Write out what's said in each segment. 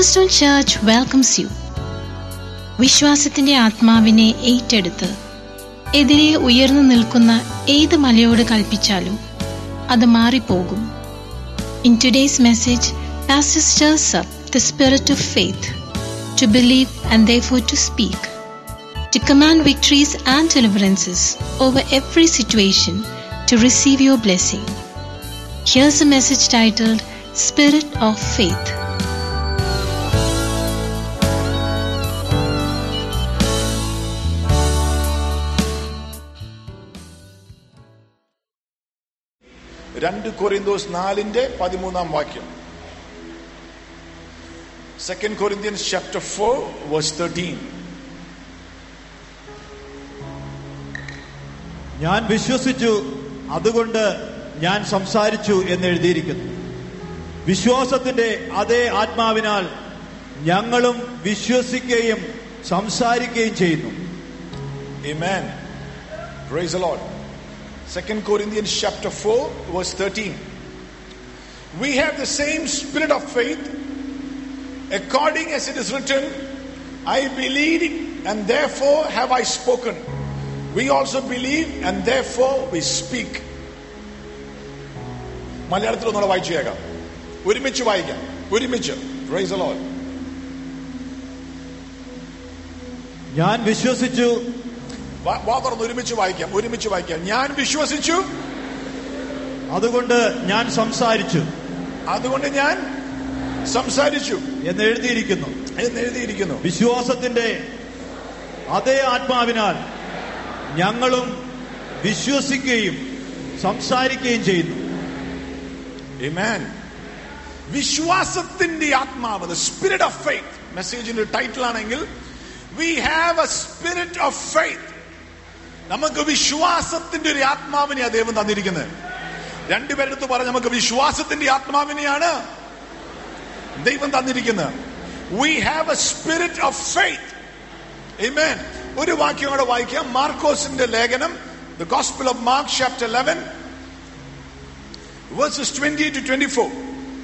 Cornerstone church welcomes U വിശ്വാസത്തിന്റെ ആത്മാവിനെ ഏറ്റെടുത്ത് എതിരെ ഉയർന്നു നിൽക്കുന്ന ഏത് മലയോട് കൽപ്പിച്ചാലും അത് മാറിപ്പോകും in today's message pastor stirs up the spirit of faith to believe and therefore to speak, to command victories and deliverances over every situation to receive your blessing. Here's a message titled Spirit of Faith. രണ്ട് കൊറിന്തോസ് നാലിന്റെ പതിമൂന്നാം വാക്യം second Corinthians chapter four verse thirteen ഞാൻ വിശ്വസിച്ചു അതുകൊണ്ട് ഞാൻ സംസാരിച്ചു എന്ന് എഴുതിയിരിക്കുന്നു വിശ്വാസത്തിന്റെ അതേ ആത്മാവിനാൽ ഞങ്ങളും വിശ്വസിക്കുകയും സംസാരിക്കുകയും ചെയ്യുന്നു Amen. Praise the Lord. Second Corinthians chapter 4, verse 13. We have the same spirit of faith, according as it is written, I believe and therefore have I spoken. We also believe and therefore we speak. മലയാളത്തിൽ ഒന്നുകൂടെ വായിച്ചു കേൾക്കാം ഒരുമിച്ച് വായിക്കാം ഒരുമിച്ച് price load ഞാൻ വിശ്വസിച്ചു വാ തുറന്ന് ഒരുമിച്ച് വായിക്കാം ഒരുമിച്ച് വായിക്കാം ഞാൻ വിശ്വസിച്ചു അതുകൊണ്ട് ഞാൻ സംസാരിച്ചു അതുകൊണ്ട് ഞാൻ സംസാരിച്ചു എന്ന് എഴുതിയിരിക്കുന്നു എന്ന് എഴുതിയിരിക്കുന്നു വിശ്വാസത്തിന്റെ അതേ ആത്മാവിനാൽ ഞങ്ങളും വിശ്വസിക്കുകയും സംസാരിക്കുകയും ചെയ്യുന്നു Amen. വിശ്വാസത്തിന്റെ ആത്മാവ് ദ സ്പിരിറ്റ് ഓഫ് ഫെയ്ത്ത് മെസ്സേജിന്റെ ടൈറ്റിൽ ആണെങ്കിൽ we have a spirit of faith നമുക്ക് വിശ്വാസത്തിന്റെ ഒരു ആത്മാവിനെയാ ദൈവം തന്നിരിക്കുന്നത് രണ്ടുപേരെടുത്ത് പറഞ്ഞ നമുക്ക് വിശ്വാസത്തിന്റെ ആത്മാവിനെയാണ് ദൈവം തന്നിരിക്കുന്നത് we have a spirit of faith Amen. ഒരു വാക്യം കൂടെ വായിക്കാം മാർക്കോസിന്റെ ലേഖനം the gospel of Mark chapter 11 verses 20 to 24.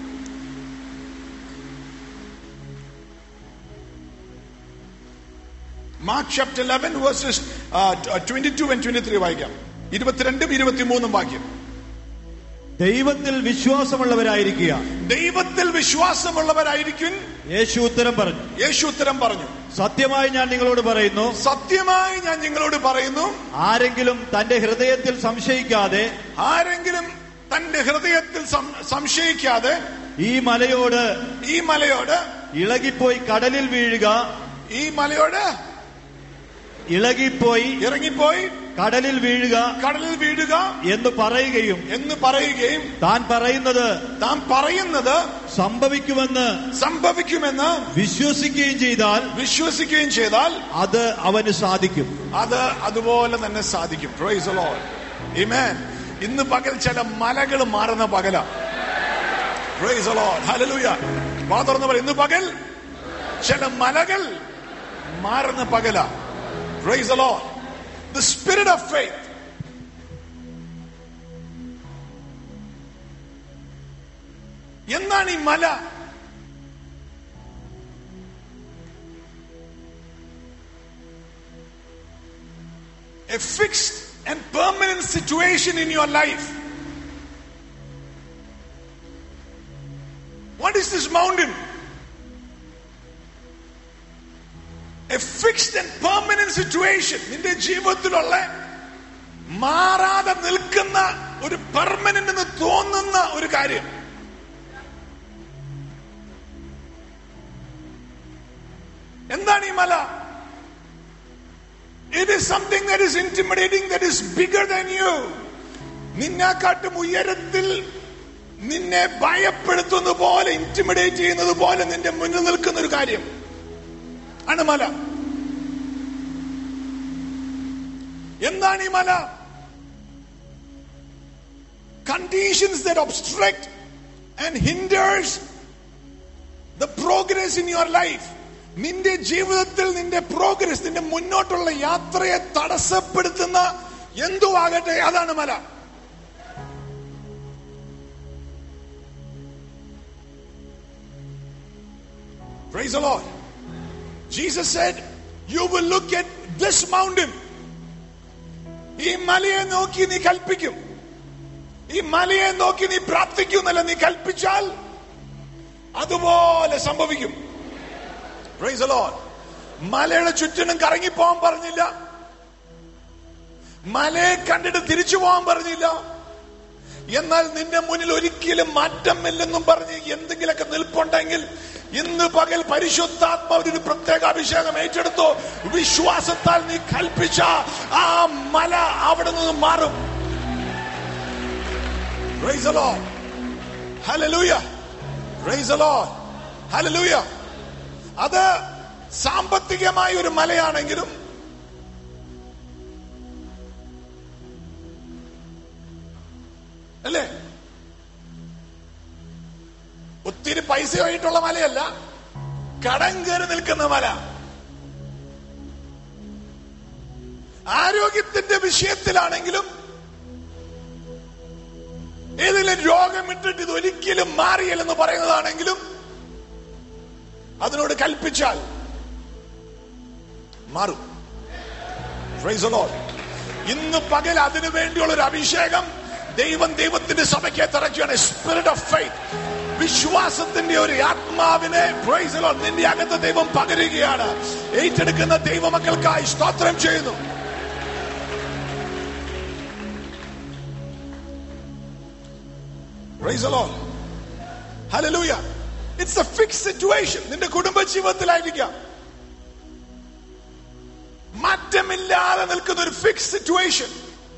Mark chapter 11 verses uh, 22 and 23 വായിക്കാം ഇരുപത്തിരണ്ടും ഇരുപത്തിമൂന്നും വാക്യം ദൈവത്തിൽ വിശ്വാസമുള്ളവരായിരിക്കുക ദൈവത്തിൽ വിശ്വാസമുള്ളവരായിരിക്കും യേശു ഉത്തരം പറഞ്ഞു യേശു ഉത്തരം പറഞ്ഞു സത്യമായി ഞാൻ നിങ്ങളോട് പറയുന്നു സത്യമായി ഞാൻ നിങ്ങളോട് പറയുന്നു ആരെങ്കിലും തന്റെ ഹൃദയത്തിൽ സംശയിക്കാതെ ആരെങ്കിലും തന്റെ ഹൃദയത്തിൽ സം- സംശയിക്കാതെ ഈ മലയോട് ഈ മലയോട് ഇളകിപ്പോയി കടലിൽ വീഴുക ഈ മലയോട് ഇളകിപ്പോയി ഇറങ്ങിപ്പോയി കടലിൽ വീഴുക കടലിൽ വീഴുക എന്ന് പറയുകയും എന്ന് പറയുകയും താൻ പറയുന്നത് താൻ പറയുന്നത് സംഭവിക്കുമെന്ന് സംഭവിക്കുമെന്ന് വിശ്വസിക്കുകയും ചെയ്താൽ വിശ്വസിക്കുകയും ചെയ്താൽ അത് അവന് സാധിക്കും അത് അതുപോലെ തന്നെ സാധിക്കും പ്രൈസ് ലോഡ് Amen. ഇന്ന് പകൽ ചില മലകൾ മാറുന്ന പകല പ്രൈസ് ലോഡ് ഹല്ലേലൂയ വാ തുറന്ന് പറ ഇന്ന് പകൽ ചില മലകൾ മാറുന്ന പകല praise lord the spirit of faith എന്താണ് ഈ മല a fixed and permanent situation in your life. What is this mountain? A fixed and permanent situation. നിന്റെ ജീവിതത്തിലുള്ള മാറാതെ നിൽക്കുന്ന ഒരു പെർമനന്റ് എന്ന് തോന്നുന്ന ഒരു കാര്യം എന്താണ് ഈ മല It is something that is intimidating, that is bigger than you. നിന്നെക്കാട്ടും ഉയരത്തിൽ നിന്നെ ഭയപ്പെടുത്തുന്ന പോലെ ഇന്റിമിഡേറ്റ് ചെയ്യുന്നത് പോലെ നിന്റെ മുന്നിൽ നിൽക്കുന്ന ഒരു കാര്യം ആണ് മല എന്താണ് ഈ മല conditions that obstruct and hinders the progress in your life നിന്റെ ജീവിതത്തിൽ നിന്റെ പ്രോഗ്രസ് നിന്റെ മുന്നോട്ടുള്ള യാത്രയെ തടസ്സപ്പെടുത്തുന്ന എന്തു ആകട്ടെ അതാണ് മല Praise the Lord. Jesus said, You will look at this mountain. ഈ മലയെ നോക്കി നീ കൽപ്പിക്കും ഈ മലയെ നോക്കി നീ പ്രാർത്ഥിക്കുന്നല്ല നീ കൽപ്പിച്ചാൽ അതുപോലെ സംഭവിക്കും Praise the Lord. മലയുടെ ചുറ്റിനും കറങ്ങിപ്പോവാൻ പറഞ്ഞില്ല മലയെ കണ്ടിട്ട് തിരിച്ചു പോകാൻ പറഞ്ഞില്ല എന്നാൽ നിന്റെ മുന്നിൽ ഒരിക്കലും മാറ്റമില്ലെന്നും പറഞ്ഞ് എന്തെങ്കിലുമൊക്കെ നിൽപ്പുണ്ടെങ്കിൽ ഇന്ന് പകൽ പരിശുദ്ധാത്മാവിന് ഒരു പ്രത്യേക അഭിഷേകം ഏറ്റെടുത്തോ വിശ്വാസത്താൽ നീ കൽപ്പിച്ച ആ മല അവിടെ നിന്ന് മാറും Praise the Lord. Hallelujah. Praise the Lord. Hallelujah. അത് സാമ്പത്തികമായ ഒരു മലയാണെങ്കിലും അല്ലേ ഒത്തിരി പൈസയായിട്ടുള്ള മലയല്ല കടം കയറി നിൽക്കുന്ന മല ആരോഗ്യത്തിന്റെ വിഷയത്തിലാണെങ്കിലും ഏതെങ്കിലും രോഗം ഇട്ടിട്ട് ഇത് ഒരിക്കലും മാറിയില്ലെന്ന് പറയുന്നതാണെങ്കിലും അതിനോട് കൽപ്പിച്ചാൽ മാറും Praise the Lord. ഇന്ന് പകൽ അതിനു വേണ്ടിയുള്ള ഒരു അഭിഷേകം ദൈവം ദൈവത്തിന്റെ സഭയ്ക്ക് തിറക്കുകയാണ് സ്പിരിറ്റ് ഓഫ് ഫെയ്ത്ത് വിശ്വാസത്തിന്റെ ഒരു ആത്മാവിനെ praise the Lord, നിന്റെ അകത്ത് ദൈവം പകരുകയാണ് ഏറ്റെടുക്കുന്ന ദൈവമക്കൾക്കായി സ്തോത്രം ചെയ്യുന്നു Praise the Lord. Hallelujah. It's a fixed situation. നിന്റെ കുടുംബ ജീവിതത്തിലായിരിക്കാം മാറ്റമില്ലാതെ നിൽക്കുന്ന ഒരു ഫിക്സ് സിറ്റുവേഷൻ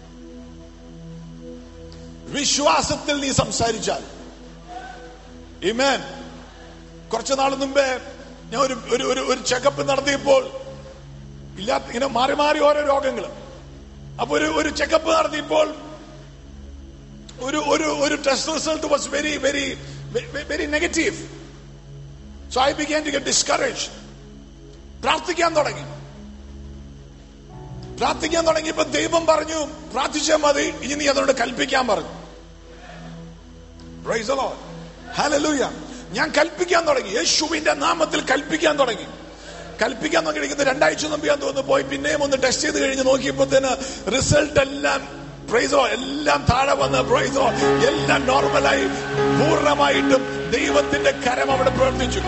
വിശ്വാസത്തിൽ നീ സംസാരിച്ചാൽ ഇമേൻ കുറച്ചു നാൾ മുമ്പേ ഞാൻ ഒരു ഒരു ഒരു ഒരു ചെക്കപ്പ് നടത്തിയപ്പോൾ ഇല്ലാത്ത ഇങ്ങനെ മാറി മാറി ഓരോ രോഗങ്ങൾ അപ്പൊ ഒരു ഒരു ചെക്കപ്പ് നടത്തിയപ്പോൾ ഒരു ഒരു ഒരു test result was very very very negative so I began to get discourage പ്രാർത്ഥിക്കാൻ തുടങ്ങി പ്രാർത്ഥിക്കാൻ തുടങ്ങിയപ്പോ ദൈവം പറഞ്ഞു പ്രാർത്ഥിച്ചാൽ മതി ഇനി നീ അതുകൊണ്ട് കൽപ്പിക്കാൻ പറഞ്ഞു Praise the Lord. Hallelujah. ഞാൻ കൽപ്പിക്കാൻ തുടങ്ങി യേശുവിന്റെ നാമത്തിൽ കൽപ്പിക്കാൻ തുടങ്ങി കൽപ്പിക്കാൻ തുടങ്ങിയിരിക്കുന്നത് രണ്ടാഴ്ച മുമ്പ് ഞാൻ തോന്നുന്നു പോയി പിന്നെയും ഒന്ന് ടെസ്റ്റ് ചെയ്ത് കഴിഞ്ഞ് നോക്കിയപ്പോഴത്തേന് റിസൾട്ട് എല്ലാം പ്രൈസോ എല്ലാം താഴെ വന്ന് പ്രൈസോ എല്ലാം നോർമലായി പൂർണ്ണമായിട്ടും ദൈവത്തിന്റെ കരം അവിടെ പ്രവർത്തിച്ചു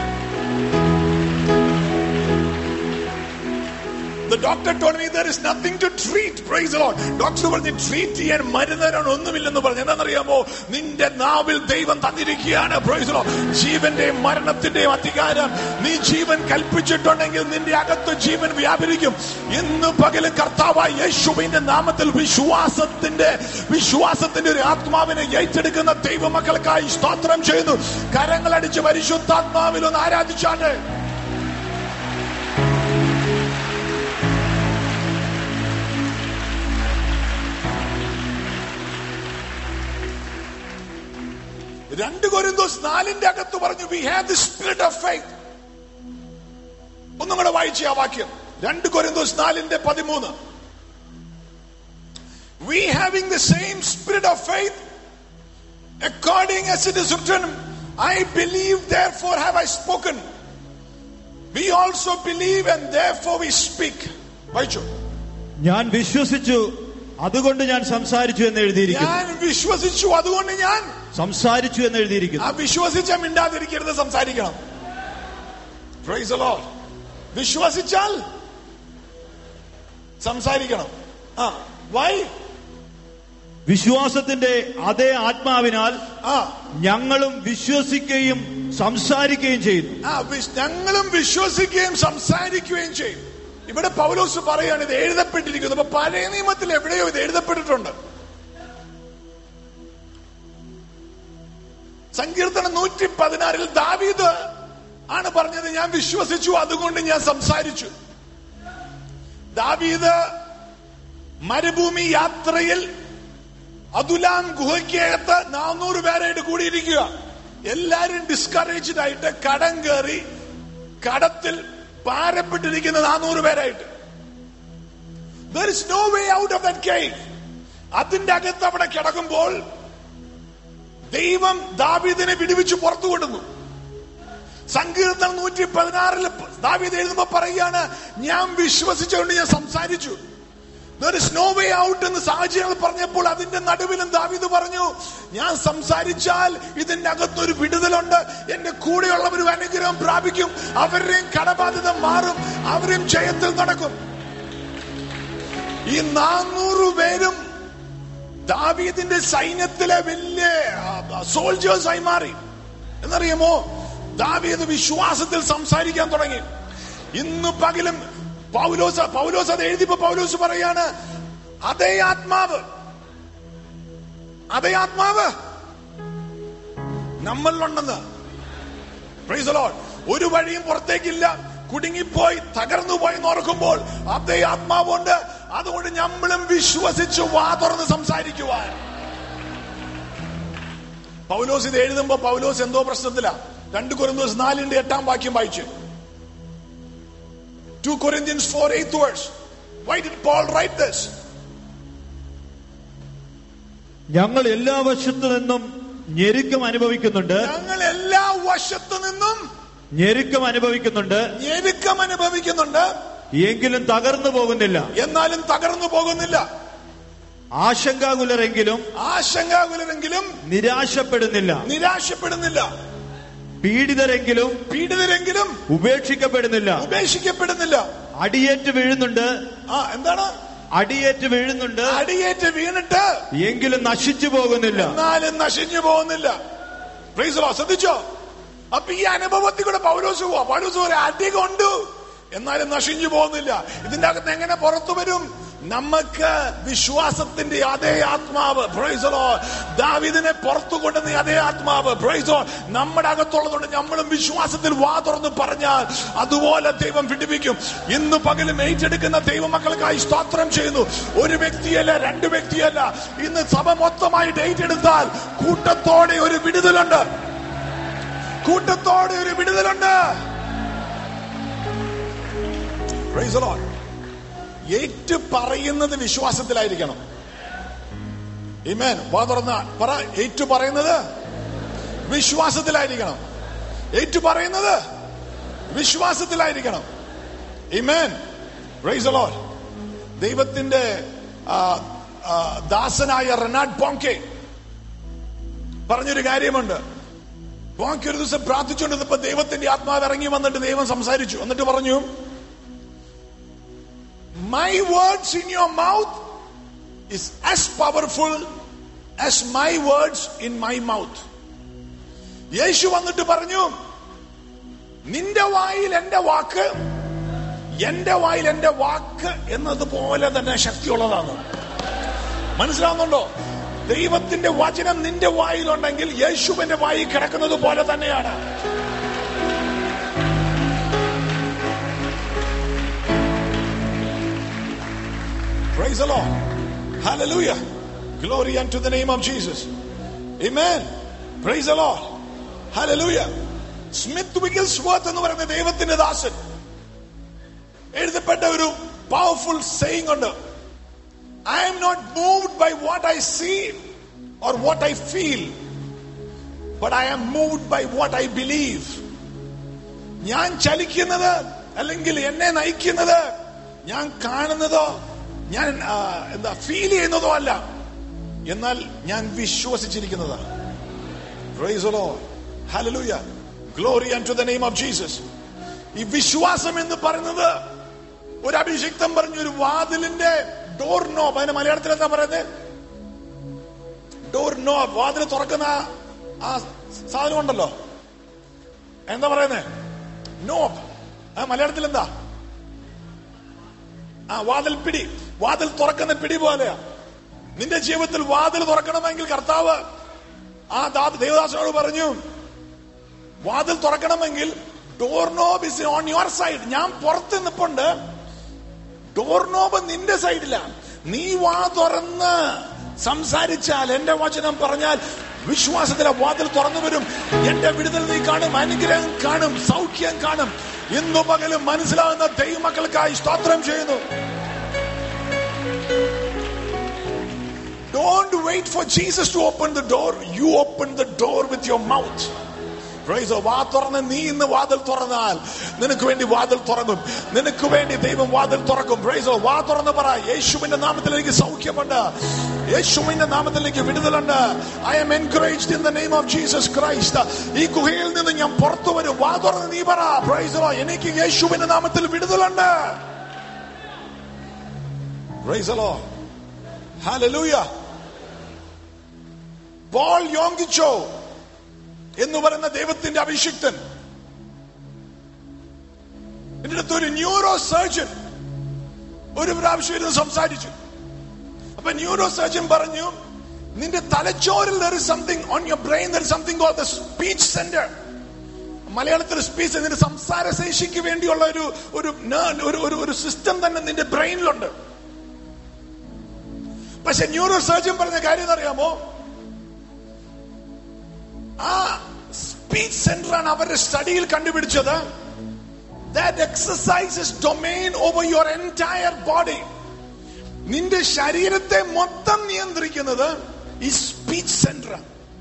The doctor told me there is nothing to treat. Praise the Lord. Doctor പറഞ്ഞ് ട്രീറ്റ് ചെയ്യാൻ മരുന്ന് തരാൻ ഒന്നുമില്ലെന്ന് പറഞ്ഞു എന്താണെന്നറിയാമോ നിന്റെ നാവിൽ ദൈവം തന്നിരിക്കുകയാണ് Praise the Lord. ജീവന്റെയും മരണത്തിന്റെയും അധികാരം നീ ജീവൻ കൽപ്പിച്ചിട്ടുണ്ടെങ്കിൽ നിന്റെ അകത്ത് ജീവൻ വ്യാപരിക്കും ഇന്ന് പകലും കർത്താവായ യേശുവിന്റെ നാമത്തിൽ വിശ്വാസത്തിന്റെ വിശ്വാസത്തിന്റെ ഒരു ആത്മാവിനെ ഏറ്റെടുക്കുന്ന ദൈവമക്കൾക്കായി സ്തോത്രം ചെയ്യുന്നു കരങ്ങളടിച്ച് പരിശുദ്ധാത്മാവിൽ ഒന്ന് ആരാധിച്ചാട്ടെ രണ്ട് കൊരിന്തോസ് നാലിന്റെ അകത്ത് പറഞ്ഞു we have the spirit of faith ഒന്നും കൂടെ വായിച്ച ആ വാക്യം രണ്ട് കൊരിന്തോസ് നാലിന്റെ പതിമൂന്ന് we having the same spirit of faith according as it is written I believe therefore have I spoken we also believe and therefore we speak വായിച്ചു ഞാൻ വിശ്വസിച്ചു അതുകൊണ്ട് ഞാൻ സംസാരിച്ചു എന്ന് എഴുതിയിരിക്കുന്നു ഞാൻ വിശ്വസിച്ചു അതുകൊണ്ട് ഞാൻ സംസാരിച്ചു എന്ന് ആ എഴുതിയിരിക്കുന്നു വിശ്വസിച്ച മിണ്ടാതിരിക്കരുത് സംസാരിക്കണം Praise the Lord. വിശ്വസിച്ചാൽ സംസാരിക്കണം ആ വൈ വിശ്വാസത്തിന്റെ അതേ ആത്മാവിനാൽ ആ ഞങ്ങളും വിശ്വസിക്കുകയും സംസാരിക്കുകയും ചെയ്യുന്നു ആ വിശ്- ഞങ്ങളും വിശ്വസിക്കുകയും സംസാരിക്കുകയും ചെയ്യും ഇവിടെ പൗലോസ് പറയാണ് ഇത് എഴുതപ്പെട്ടിരിക്കുന്നു അപ്പൊ പഴയ നിയമത്തിൽ എവിടെയോ ഇത് എഴുതപ്പെട്ടിട്ടുണ്ട് സങ്കീർത്തനം നൂറ്റി പതിനാറിൽ ദാവീദ് ആണ് പറഞ്ഞത് ഞാൻ വിശ്വസിച്ചു അതുകൊണ്ട് ഞാൻ സംസാരിച്ചു ദാവീദ് മരുഭൂമി യാത്രയിൽ അതുലാം ഗുഹയ്ക്കകത്ത് നാനൂറ് പേരായിട്ട് കൂടിയിരിക്കുക എല്ലാരും ഡിസ്കറേജ്ഡ് ആയിട്ട് കടം കയറി കടത്തിൽ പാരപ്പെട്ടിരിക്കുന്ന നാനൂറ് പേരായിട്ട് there is no way out of that cave അതിന്റെ അകത്ത് അവിടെ കിടക്കുമ്പോൾ ദൈവം ദാവീദിനെ വിടുവിച്ച് പുറത്തു കൊണ്ടുവന്നു സങ്കീർത്തനം നൂറ്റി പതിനാറിൽ ദാവീദ് എഴുതുമ്പോ പറയുകയാണ് ഞാൻ വിശ്വസിച്ചുകൊണ്ട് ഞാൻ സംസാരിച്ചു There is no way out എന്ന് സാഹചര്യങ്ങൾ പറഞ്ഞപ്പോൾ അതിന്റെ നടുവിലും ദാവീദ് പറഞ്ഞു ഞാൻ സംസാരിച്ചാൽ ഇതിന്റെ അകത്തൊരു വിടുതലുണ്ട് എന്റെ കൂടെയുള്ളവരും അനുഗ്രഹം പ്രാപിക്കും അവരുടെയും കടബാധ്യത മാറും അവരും ജയത്തിൽ നടക്കും ഈ നാനൂറ് പേരും ദാവീദിന്റെ സൈന്യത്തിലെ വലിയ സോൾജേഴ്സ് ആയി മാറി എന്നറിയാമോ ദാവീദ് വിശ്വാസത്തിൽ സംസാരിക്കാൻ തുടങ്ങി ഇന്ന് പകലും പൗലോസ് പൗലോസ് അത് എഴുതിയപ്പോ പൗലോസ് പറയാണ് അതേ ആത്മാവ് അതേ ആത്മാവ് നമ്മളിലുണ്ടെന്ന് Praise the Lord. ഒരു വഴിയും പുറത്തേക്കില്ല കുടുങ്ങിപ്പോയി തകർന്നു പോയി നോർക്കുമ്പോൾ അതേ ആത്മാവുണ്ട് അതുകൊണ്ട് നമ്മളും വിശ്വസിച്ച് വാ തുറന്ന് സംസാരിക്കുവാൻ പൗലോസ് ഇത് എഴുതുമ്പോ പൗലോസ് എന്തോ പ്രശ്നത്തിലാ രണ്ട് കൊരിന്തോസ് നാലിന്റെ എട്ടാം വാക്യം വായിച്ചു two Corinthians four eighth verse why did Paul write this ഞങ്ങൾ എല്ലാ വശത്തു നിന്നും ഞെരുക്കം അനുഭവിക്കുന്നുണ്ട് ഞങ്ങൾ എല്ലാ വശത്തു നിന്നും ഞെരുക്കം അനുഭവിക്കുന്നുണ്ട് ഞെരുക്കം അനുഭവിക്കുന്നുണ്ട് എങ്കിലും തകർന്നു പോകുന്നില്ല എന്നാലും തകർന്നു പോകുന്നില്ല ആശങ്കാകുലരെങ്കിലും ആശങ്കാകുലരെങ്കിലും നിരാശപ്പെടുന്നില്ല നിരാശപ്പെടുന്നില്ല പീഡിതരെങ്കിലും പീഡിതരെങ്കിലും ഉപേക്ഷിക്കപ്പെടുന്നില്ല ഉപേക്ഷിക്കപ്പെടുന്നില്ല അടിയേറ്റ് വീഴുന്നുണ്ട് ആ എന്താണ് അടിയേറ്റ് വീഴുന്നുണ്ട് അടിയേറ്റ് വീണിട്ട് എങ്കിലും നശിച്ചു പോകുന്നില്ല എന്നാലും നശിഞ്ഞു പോകുന്നില്ല Praise the Lord. ശ്രദ്ധിച്ചോ അപ്പൊ ഈ അനുഭവത്തിൽ കൂടെ പൗലോസ് പോവാ പൗലോസ് ഒരു അടി കൊണ്ടു എന്നാലും നശിഞ്ഞു പോകുന്നില്ല ഇതിന്റെ അകത്ത് എങ്ങനെ പുറത്തു വരും നമുക്ക് വിശ്വാസത്തിന്റെ അതേ ആത്മാവ് Praise the Lord. ദാവീദിനെ പുറത്തു കൊണ്ടുവന്ന അതേ ആത്മാവ് Praise the Lord. നമ്മുടെ അകത്തുള്ളതുകൊണ്ട് നമ്മളും വിശ്വാസത്തിൽ വാ തുറന്ന് പറഞ്ഞാൽ അതുപോലെ ദൈവം പിടിപ്പിക്കും ഇന്ന് പകലും ഏറ്റെടുക്കുന്ന ദൈവമക്കൾക്കായി സ്തോത്രം ചെയ്യുന്നു ഒരു വ്യക്തിയല്ല രണ്ട് വ്യക്തിയല്ല ഇന്ന് സഭ മൊത്തമായിട്ട് ഏറ്റെടുത്താൽ കൂട്ടത്തോടെ ഒരു വിടുതലുണ്ട് കൂട്ടത്തോടെ ഒരു വിടുതലുണ്ട് Praise the Lord. ഏറ്റു പറയുന്നത് വിശ്വാസത്തിലായിരിക്കണം Amen. വാ തുറന്ന പറ ഏറ്റു പറയുന്നത് വിശ്വാസത്തിലായിരിക്കണം ഏറ്റു പറയുന്നത് വിശ്വാസത്തിലായിരിക്കണം Amen. Praise the Lord. ദൈവത്തിന്റെ ആ, ആ, ദാസനായ റെനാഡ് പോങ്കെ പറഞ്ഞൊരു കാര്യമുണ്ട് പോങ്കെ ഒരു ദിവസം പ്രാർത്ഥിച്ചുകൊണ്ടിരുന്നപ്പോ ദൈവത്തിന്റെ ആത്മാവ് ഇറങ്ങി വന്നിട്ട് ദൈവം സംസാരിച്ചു എന്നിട്ട് പറഞ്ഞു My words in your mouth is as powerful as my words in my mouth. യേശു വന്നിട്ട് പറഞ്ഞു നിന്റെ വായിൽ എന്റെ വാക്ക് എന്റെ വായിൽ എന്റെ വാക്ക് എന്നതുപോലെ തന്നെ ശക്തിയുള്ളതാണ് മനസ്സിലാവുന്നുണ്ടോ ദൈവത്തിന്റെ വചനം നിന്റെ വായിലുണ്ടെങ്കിൽ യേശുവിന്റെ വായിൽ കിടക്കുന്നത് പോലെ തന്നെയാണ് Praise the Lord. Hallelujah. Glory unto the name of Jesus. Amen. Praise the Lord. Hallelujah. Smith Wigglesworth എന്ന് പറയുന്ന ദൈവത്തിന്റെ ദാസൻ എഴുതപ്പെട്ട ഒരു പവർഫുൾ സെയിങ് ഉണ്ട് I'm not moved by what I see or what I feel but I'm moved by what I believe ഞാൻ ചലിക്കുന്നത് അല്ലെങ്കിൽ എന്നെ നയിക്കുന്നത് ഞാൻ കാണുന്നതോ ഞാൻ ആ, എന്താ ഫീൽ ചെയ്യുന്നതോ അല്ല എന്നാൽ ഞാൻ വിശ്വസിച്ചിരിക്കുന്നതാണ് Praise the Lord. Hallelujah. Glory unto the name of Jesus. ഈ വിശ്വാസം എന്ന് പറയുന്നത് ഒരു അഭിഷിക്തം പറഞ്ഞു ഒരു വാതിലിന്റെ ഡോർ നോബ് അതിന്റെ മലയാളത്തിൽ എന്താ പറയുന്നത് ഡോർ നോബ് വാതിൽ തുറക്കുന്ന ആ- ആ സാധനം ഉണ്ടല്ലോ എന്താ പറയുന്നത് നോബ് ആ മലയാളത്തിൽ എന്താ ആ വാതിൽ പിടി വാതിൽ തുറക്കുന്ന പിടി പോലെയാ നിന്റെ ജീവിതത്തിൽ വാതിൽ തുറക്കണമെങ്കിൽ കർത്താവ് ആ ദാ- ദേവദാസനോട് പറഞ്ഞു വാതിൽ തുറക്കണമെങ്കിൽ door knob is on your side ഞാൻ പുറത്ത് നിപ്പുണ്ട് ഡോർ നോബ് നിന്റെ സൈഡിലാണ് നീ വാ തുറന്ന് സംസാരിച്ചാൽ എന്റെ വചനം പറഞ്ഞാൽ വിശ്വാസത്തിലെ വാതിൽ തുറന്നു വരും എന്റെ വിടുതൽ നീ കാണും അനുഗ്രഹം കാണും സൗഖ്യം കാണും ഇന്നു പകലും മനസ്സിലാകുന്ന ദൈവമക്കൾക്കായി സ്തോത്രം ചെയ്യുന്നു Don't wait for Jesus to open the door. You open the door with your mouth. Praise the Lord. വാ തുറന്ന് നീ ഇന്ന് വാതിൽ തുറന്നാൽ നിനക്ക് വേണ്ടി വാതിൽ തുറങ്ങും നിനക്ക് വേണ്ടി ദൈവം വാതിൽ തുറക്കും Praise the Lord. വാ തുറന്ന് പറ യേശുവിന്റെ നാമത്തിൽ എനിക്ക് സൗഖ്യമുണ്ട് യേശുവിന്റെ നാമത്തിൽ എനിക്ക് വിടുതലുണ്ട് I'm encouraged in the name of Jesus Christ ഈ ഗുഹയിൽ നിന്ന് ഞാൻ പുറത്തു വരും വാ തുറന്ന് നീ പറ Praise the Lord. എനിക്ക് യേശുവിന്റെ നാമത്തിൽ വിടുതലുണ്ട് Praise the Lord. Hallelujah. Paul Yonggi Cho എന്ന് പറയുന്ന ദൈവത്തിന്റെ അഭിഷിക്തൻ എന്റെ അടുത്ത് ഒരു ന്യൂറോ സർജൻ ഒരു പ്രാവശ്യം ഇരുന്ന് സംസാരിച്ചു അപ്പൊ ന്യൂറോ സർജൻ പറഞ്ഞു നിന്റെ തലച്ചോറിൽ there is something on your brain there is something called the speech center മലയാളത്തിൽ സ്പീച്ച് നിന്റെ സംസാര ശേഷിക്ക് വേണ്ടിയുള്ള ഒരു ഒരു ner- ഒരു ഒരു ഒരു സിസ്റ്റം തന്നെ നിന്റെ ബ്രെയിനിലുണ്ട് പക്ഷെ ന്യൂറോ സർജൻ പറഞ്ഞ കാര്യം അറിയാമോ ആ സ്പീച്ച് സെന്റർ ആണ് അവരുടെ സ്റ്റഡിയിൽ കണ്ടുപിടിച്ചത് that exercises domain over your entire body നിന്റെ ശരീരത്തെ മൊത്തം നിയന്ത്രിക്കുന്നത് ഈ സ്പീച്ച് സെന്റർ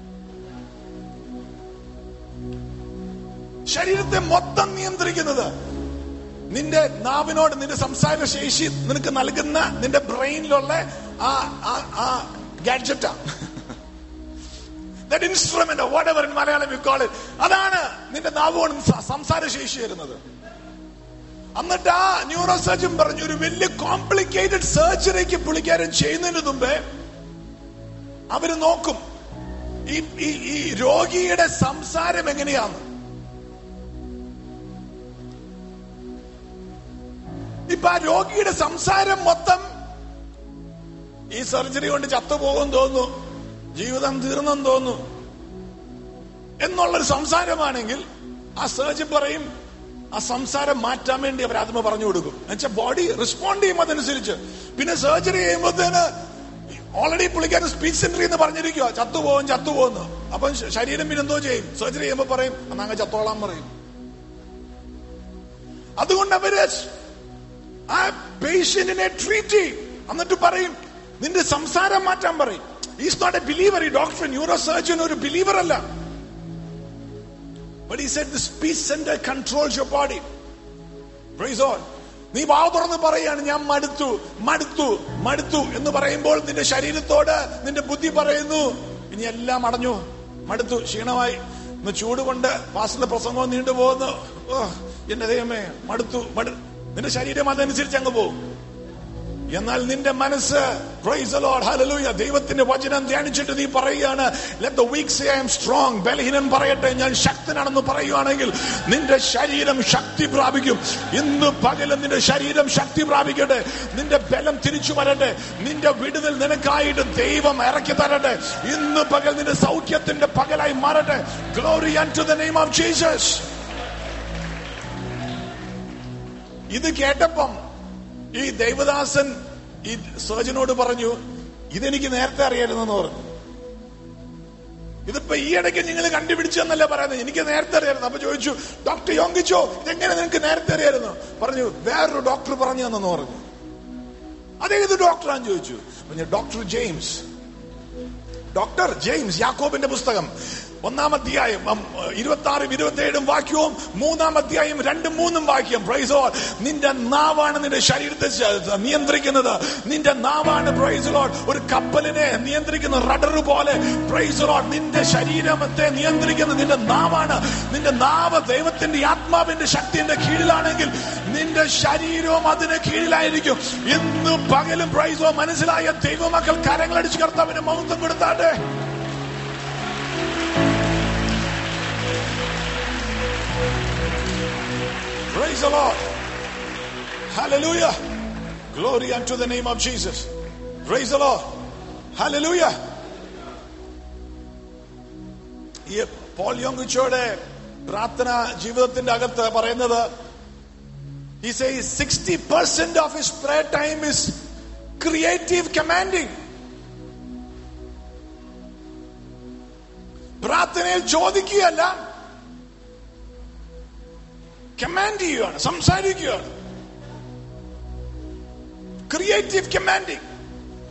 ശരീരത്തെ മൊത്തം നിയന്ത്രിക്കുന്നത് നിന്റെ നാവിനോട് നിന്റെ സംസാര ശേഷി നിനക്ക് നൽകുന്ന നിന്റെ ബ്രെയിനിലുള്ള ആ ആ- ആ ഗാഡ്ജറ്റാ that instrument whatever in Malayalam you call it അതാണ് നിന്റെ നാവുകൊണ്ട് സ- സംസാര ശേഷി വരുന്നത് എന്നിട്ട് ആ ന്യൂറോ സർജൻ പറഞ്ഞു ഒരു വലിയ കോംപ്ലിക്കേറ്റഡ് സർജറിക്ക് പുള്ളിക്കാരൻ ചെയ്യുന്നതിന് മുമ്പേ അവര് നോക്കും ഈ ഈ- ഈ രോഗിയുടെ സംസാരം എങ്ങനെയാണ് ഇപ്പൊ ആ രോഗിയുടെ സംസാരം മൊത്തം ഈ സർജറി കൊണ്ട് ചത്തുപോകും തോന്നുന്നു ജീവിതം തീർന്നെന്ന് തോന്നുന്നു എന്നുള്ളൊരു സംസാരമാണെങ്കിൽ ആ സർജൻ പറയും ആ സംസാരം മാറ്റാൻ വേണ്ടി അവർ ആത്മ പറഞ്ഞു കൊടുക്കും എന്നുവെച്ചാൽ ബോഡി റെസ്പോണ്ട് ചെയ്യും അതനുസരിച്ച് പിന്നെ സർജറി ചെയ്യുമ്പോഴത്തേന് ഓൾറെഡി പുള്ളിക്കാരൻ സ്പീച്ച് സെന്ററിൽ നിന്ന് പറഞ്ഞിരിക്കുക ചത്തുപോകും ചത്തുപോകുന്നു അപ്പം ശ- ശരീരം പിന്നെ എന്തോ ചെയ്യും സർജറി ചെയ്യുമ്പോൾ പറയും എന്നാ അങ്ങ് ചത്തോളാൻ പറയും അതുകൊണ്ട് അവര് ആ പേഷ്യന്റിനെ ട്രീറ്റ് ചെയ്യും എന്നിട്ട് പറയും നിന്റെ സംസാരം മാറ്റാൻ പറയും ഈസ് നോട്ട് എ ബിലീവർ ഈ ഡോക്ടർ ന്യൂറോ സർജൻ ഒരു ബിലീവർ അല്ല But he said the speech center controls your body. Praise all. നീ വാ തുറന്ന് പറയാണ് ഞാൻ മടുത്തു മടുത്തു മടുത്തു എന്ന് പറയുമ്പോൾ നിന്റെ ശരീരത്തോട് നിന്റെ ബുദ്ധി പറയുന്നു ഇനി എല്ലാം അടഞ്ഞു മടുത്തു ക്ഷീണമായി ഇന്ന് ചൂട് കൊണ്ട് പാസ്റ്റിലെ പ്രസംഗവും നീണ്ടു പോകുന്നു ഓ എന്റെ ദൈവമേ മടുത്തു മടു നിന്റെ ശരീരം അതനുസരിച്ച് അങ്ങ് പോകും എന്നാൽ നിന്റെ മനസ്സ് praise the Lord, hallelujah. ദൈവത്തിന്റെ വചനം ധ്യാനിച്ചിട്ട് നീ പറയുകയാണ് let the weak say I am strong ബലഹീനൻ പറയട്ടെ ഞാൻ ശക്തനാണെന്ന് പറയുകയാണെങ്കിൽ നിന്റെ ശരീരം ശക്തി പ്രാപിക്കും ഇന്ന് പകലും നിന്റെ ശരീരം ശക്തി പ്രാപിക്കട്ടെ നിന്റെ ബലം തിരിച്ചു വരട്ടെ നിന്റെ വിടുതൽ നിനക്കായിട്ട് ദൈവം ഇറക്കി തരട്ടെ ഇന്ന് പകൽ നിന്റെ സൗഖ്യത്തിന്റെ പകലായി മാറട്ടെ glory to the name of Jesus ഇത് കേട്ടപ്പം ഈ ദൈവദാസൻ ഈ സർജനോട് പറഞ്ഞു ഇതെനിക്ക് നേരത്തെ അറിയായിരുന്നെന്ന് പറഞ്ഞു ഇതിപ്പോ ഈ ഇടയ്ക്ക് നിങ്ങൾ കണ്ടുപിടിച്ചെന്നല്ല പറയുന്നത് എനിക്ക് നേരത്തെ അറിയായിരുന്നു അപ്പൊ ചോദിച്ചു ഡോക്ടർ യോങ്കിച്ചോ ഇതെങ്ങനെ നിനക്ക് നേരത്തെ അറിയായിരുന്നു പറഞ്ഞു വേറൊരു ഡോക്ടർ പറഞ്ഞു തന്നെന്ന് പറഞ്ഞു അതേത് ഡോക്ടറാന്ന് ചോദിച്ചു പറഞ്ഞു ഡോക്ടർ ജെയിംസ് ഡോക്ടർ ജെയിംസ് യാക്കോബിന്റെ പുസ്തകം ഒന്നാം അധ്യായം ഇരുപത്തി ആറും ഇരുപത്തി ഏഴും വാക്യവും മൂന്നാം അധ്യായം രണ്ടും മൂന്നും വാക്യം പ്രൈസ് ഓൾ നിന്റെ നാവാണ് നിന്റെ ശരീരത്തെ ശ- നിയന്ത്രിക്കുന്നത് നിന്റെ നാവാണ് പ്രൈസ് ലോഡ് ഒരു കപ്പലിനെ നിയന്ത്രിക്കുന്ന റഡർ പോലെ പ്രൈസ് ലോഡ് നിന്റെ ശരീരത്തെ നിയന്ത്രിക്കുന്ന നിന്റെ നാവാണ് നിന്റെ നാവ് ദൈവത്തിന്റെ ആത്മാവിന്റെ ശക്തിന്റെ കീഴിലാണെങ്കിൽ നിന്റെ ശരീരവും അതിന് കീഴിലായിരിക്കും ഇന്ന് പകലും പ്രൈസോ മനസ്സിലായ ദൈവമക്കൾ കരങ്ങളടിച്ച് കർത്താവിന് മൗത്വം കൊടുത്താട്ടെ Praise the Lord. Hallelujah. Glory unto the name of Jesus. Praise the Lord. Hallelujah. ഈ പോൾ യോങ്കുച്ചോയുടെ പ്രാർത്ഥന ജീവിതത്തിന്റെ അകത്ത് പറയുന്നത് he says 60% of his prayer time is creative commanding പ്രാർത്ഥനയിൽ ചോദിക്കുകയല്ല കമാൻഡ് ചെയ്യുകയാണ് സംസാരിക്കുകയാണ് ക്രിയേറ്റീവ് കമാൻഡിങ്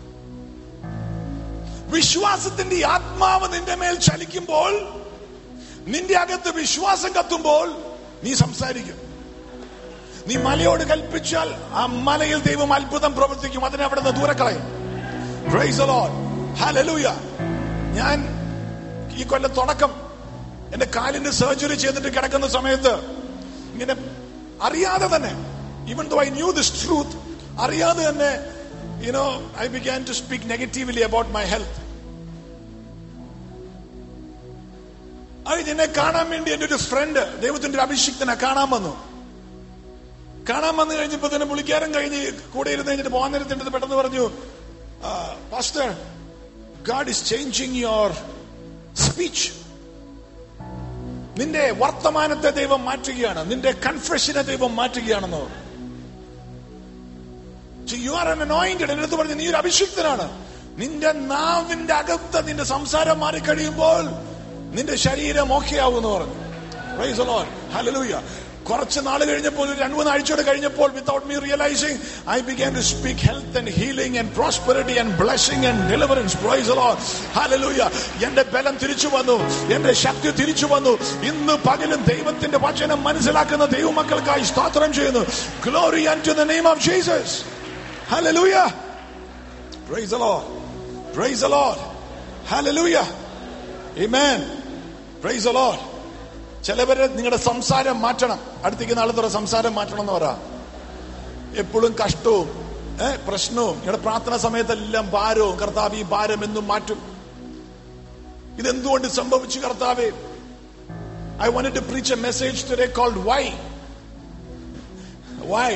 വിശ്വാസത്തിന്റെ ഈ ആത്മാവ് നിന്റെ മേൽ ചലിക്കുമ്പോൾ നിന്റെ അകത്ത് വിശ്വാസം കത്തുമ്പോൾ നീ സംസാരിക്കും നീ മലയോട് കൽപ്പിച്ചാൽ ആ മലയിൽ ദൈവം അത്ഭുതം പ്രവർത്തിക്കും അതിനെ അവിടെ നിന്ന് ദൂരെ കളയും Praise the Lord. Hallelujah. ഞാൻ ഈ കൊല്ലം തുടക്കം എന്റെ കാലിന്റെ സർജറി ചെയ്തിട്ട് കിടക്കുന്ന സമയത്ത് ഇങ്ങനെ അറിയാതെ തന്നെ even though I knew this truth അറിയാതെ തന്നെ you know I began to speak negatively about my health അത് എന്നെ കാണാൻ വേണ്ടി എന്റെ ഒരു ഫ്രണ്ട് ദൈവത്തിന്റെ ഒരു അഭിഷിക്തനെ കാണാൻ വന്നു കാണാൻ വന്നു കഴിഞ്ഞപ്പോ തന്നെ പുള്ളിക്കാരൻ കഴിഞ്ഞ് കൂടെ ഇരുന്ന് കഴിഞ്ഞിട്ട് പോകാൻ നേരത്തെ പെട്ടെന്ന് പറഞ്ഞു pastor God is changing your speech നിന്റെ വർത്തമാനത്തെ ദൈവം മാറ്റുകയാണ് നിന്റെ കൺഫ്രഷനെ ദൈവം മാറ്റുകയാണെന്ന് യു ആർ എൻ അനോയിന്റഡ് എന്റെ അടുത്ത് പറഞ്ഞു നീ ഒരു അഭിഷിക്തനാണ് നിന്റെ നാവിന്റെ അകത്ത് നിന്റെ സംസാരം മാറിക്കഴിയുമ്പോൾ നിന്റെ ശരീരം ഓക്കെ ആവുമെന്ന് പറഞ്ഞു Praise the Lord. Hallelujah. കുറച്ച് നാൾ കഴിഞ്ഞപ്പോൾ ഒരു രണ്ട് മൂന്ന് ആഴ്ചയോടെ കഴിഞ്ഞപ്പോൾ without me realising I began to speak health and healing and prosperity and blessing and deliverance praise Lord hallelujah എന്റെ ബലം തിരിച്ചു വന്നു എന്റെ ശക്തി തിരിച്ചു വന്നു ഇന്ന് പകലും ദൈവത്തിന്റെ വചനം മനസ്സിലാക്കുന്ന ദൈവമക്കൾക്കായി സ്തോത്രം ചെയ്യുന്നു glory and to the name of Jesus hallelujah praise the Lord praise the Lord hallelujah amen praise the Lord ചിലവര് നിങ്ങളുടെ സംസാരം മാറ്റണം അടുത്തേക്ക് നാളത്തോടെ സംസാരം മാറ്റണം എന്ന് പറ എപ്പോഴും കഷ്ടവും ഏ പ്രശ്നവും നിങ്ങളുടെ പ്രാർത്ഥന സമയത്തെല്ലാം ഭാരവും കർത്താവ് ഈ ഭാരം എന്നും മാറ്റും ഇതെന്തുകൊണ്ട് സംഭവിച്ചു കർത്താവേ I wanted to preach a message today called why why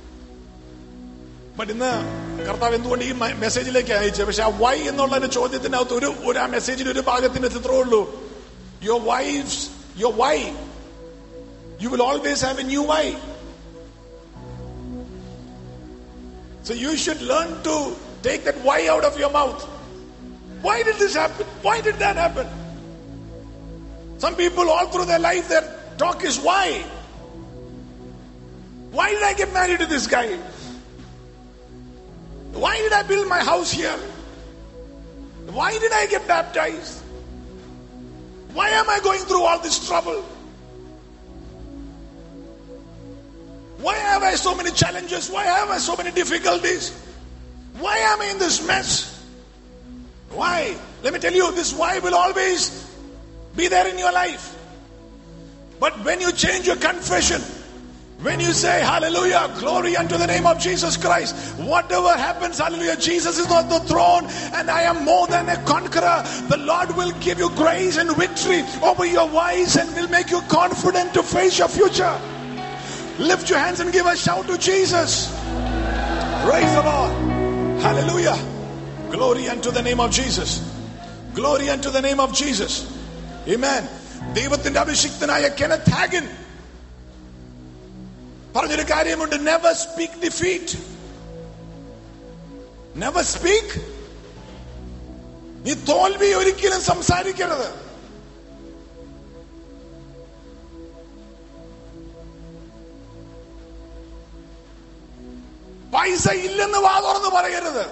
but ഇന്ന് കർത്താവ് എന്തുകൊണ്ട് ഈ മെസ്സേജിലേക്ക് അയച്ചു പക്ഷെ ആ വൈ എന്നുള്ള ചോദ്യത്തിനകത്ത് ഒരു ഒരു ആ മെസ്സേജിന് ഒരു ഭാഗത്തിന്റെ ചിത്രമേ ഉള്ളൂ your wife's your why. You will always have a new why. So you should learn to take that why out of your mouth. Why did this happen? Why did that happen? Some people all through their life, their talk is why. Why did I get married to this guy? Why did I build my house here? Why did I get baptized? Why am I going through all this trouble? Why have I so many challenges? Why have I so many difficulties? Why am I in this mess? Why? Let me tell you, this why will always be there in your life. But when you change your confession, when you say hallelujah, glory unto the name of Jesus Christ, whatever happens, hallelujah, Jesus is on the throne and I am more than a conqueror. The Lord will give you grace and victory over your whys and will make you confident to face your future. Lift your hands and give a shout to Jesus. Praise the Lord. Hallelujah. Glory unto the name of Jesus. Glory unto the name of Jesus. Amen. ദൈവത്തിന്റെ അഭിഷിക്തനായ Kenneth Hagin പറഞ്ഞൊരു കാര്യമുണ്ട് never speak defeat never speak നീ തോൽവി ഒരിക്കലും സംസാരിക്കരുത് പൈസ ഇല്ലെന്ന് വാ തുറന്ന് പറയരുത്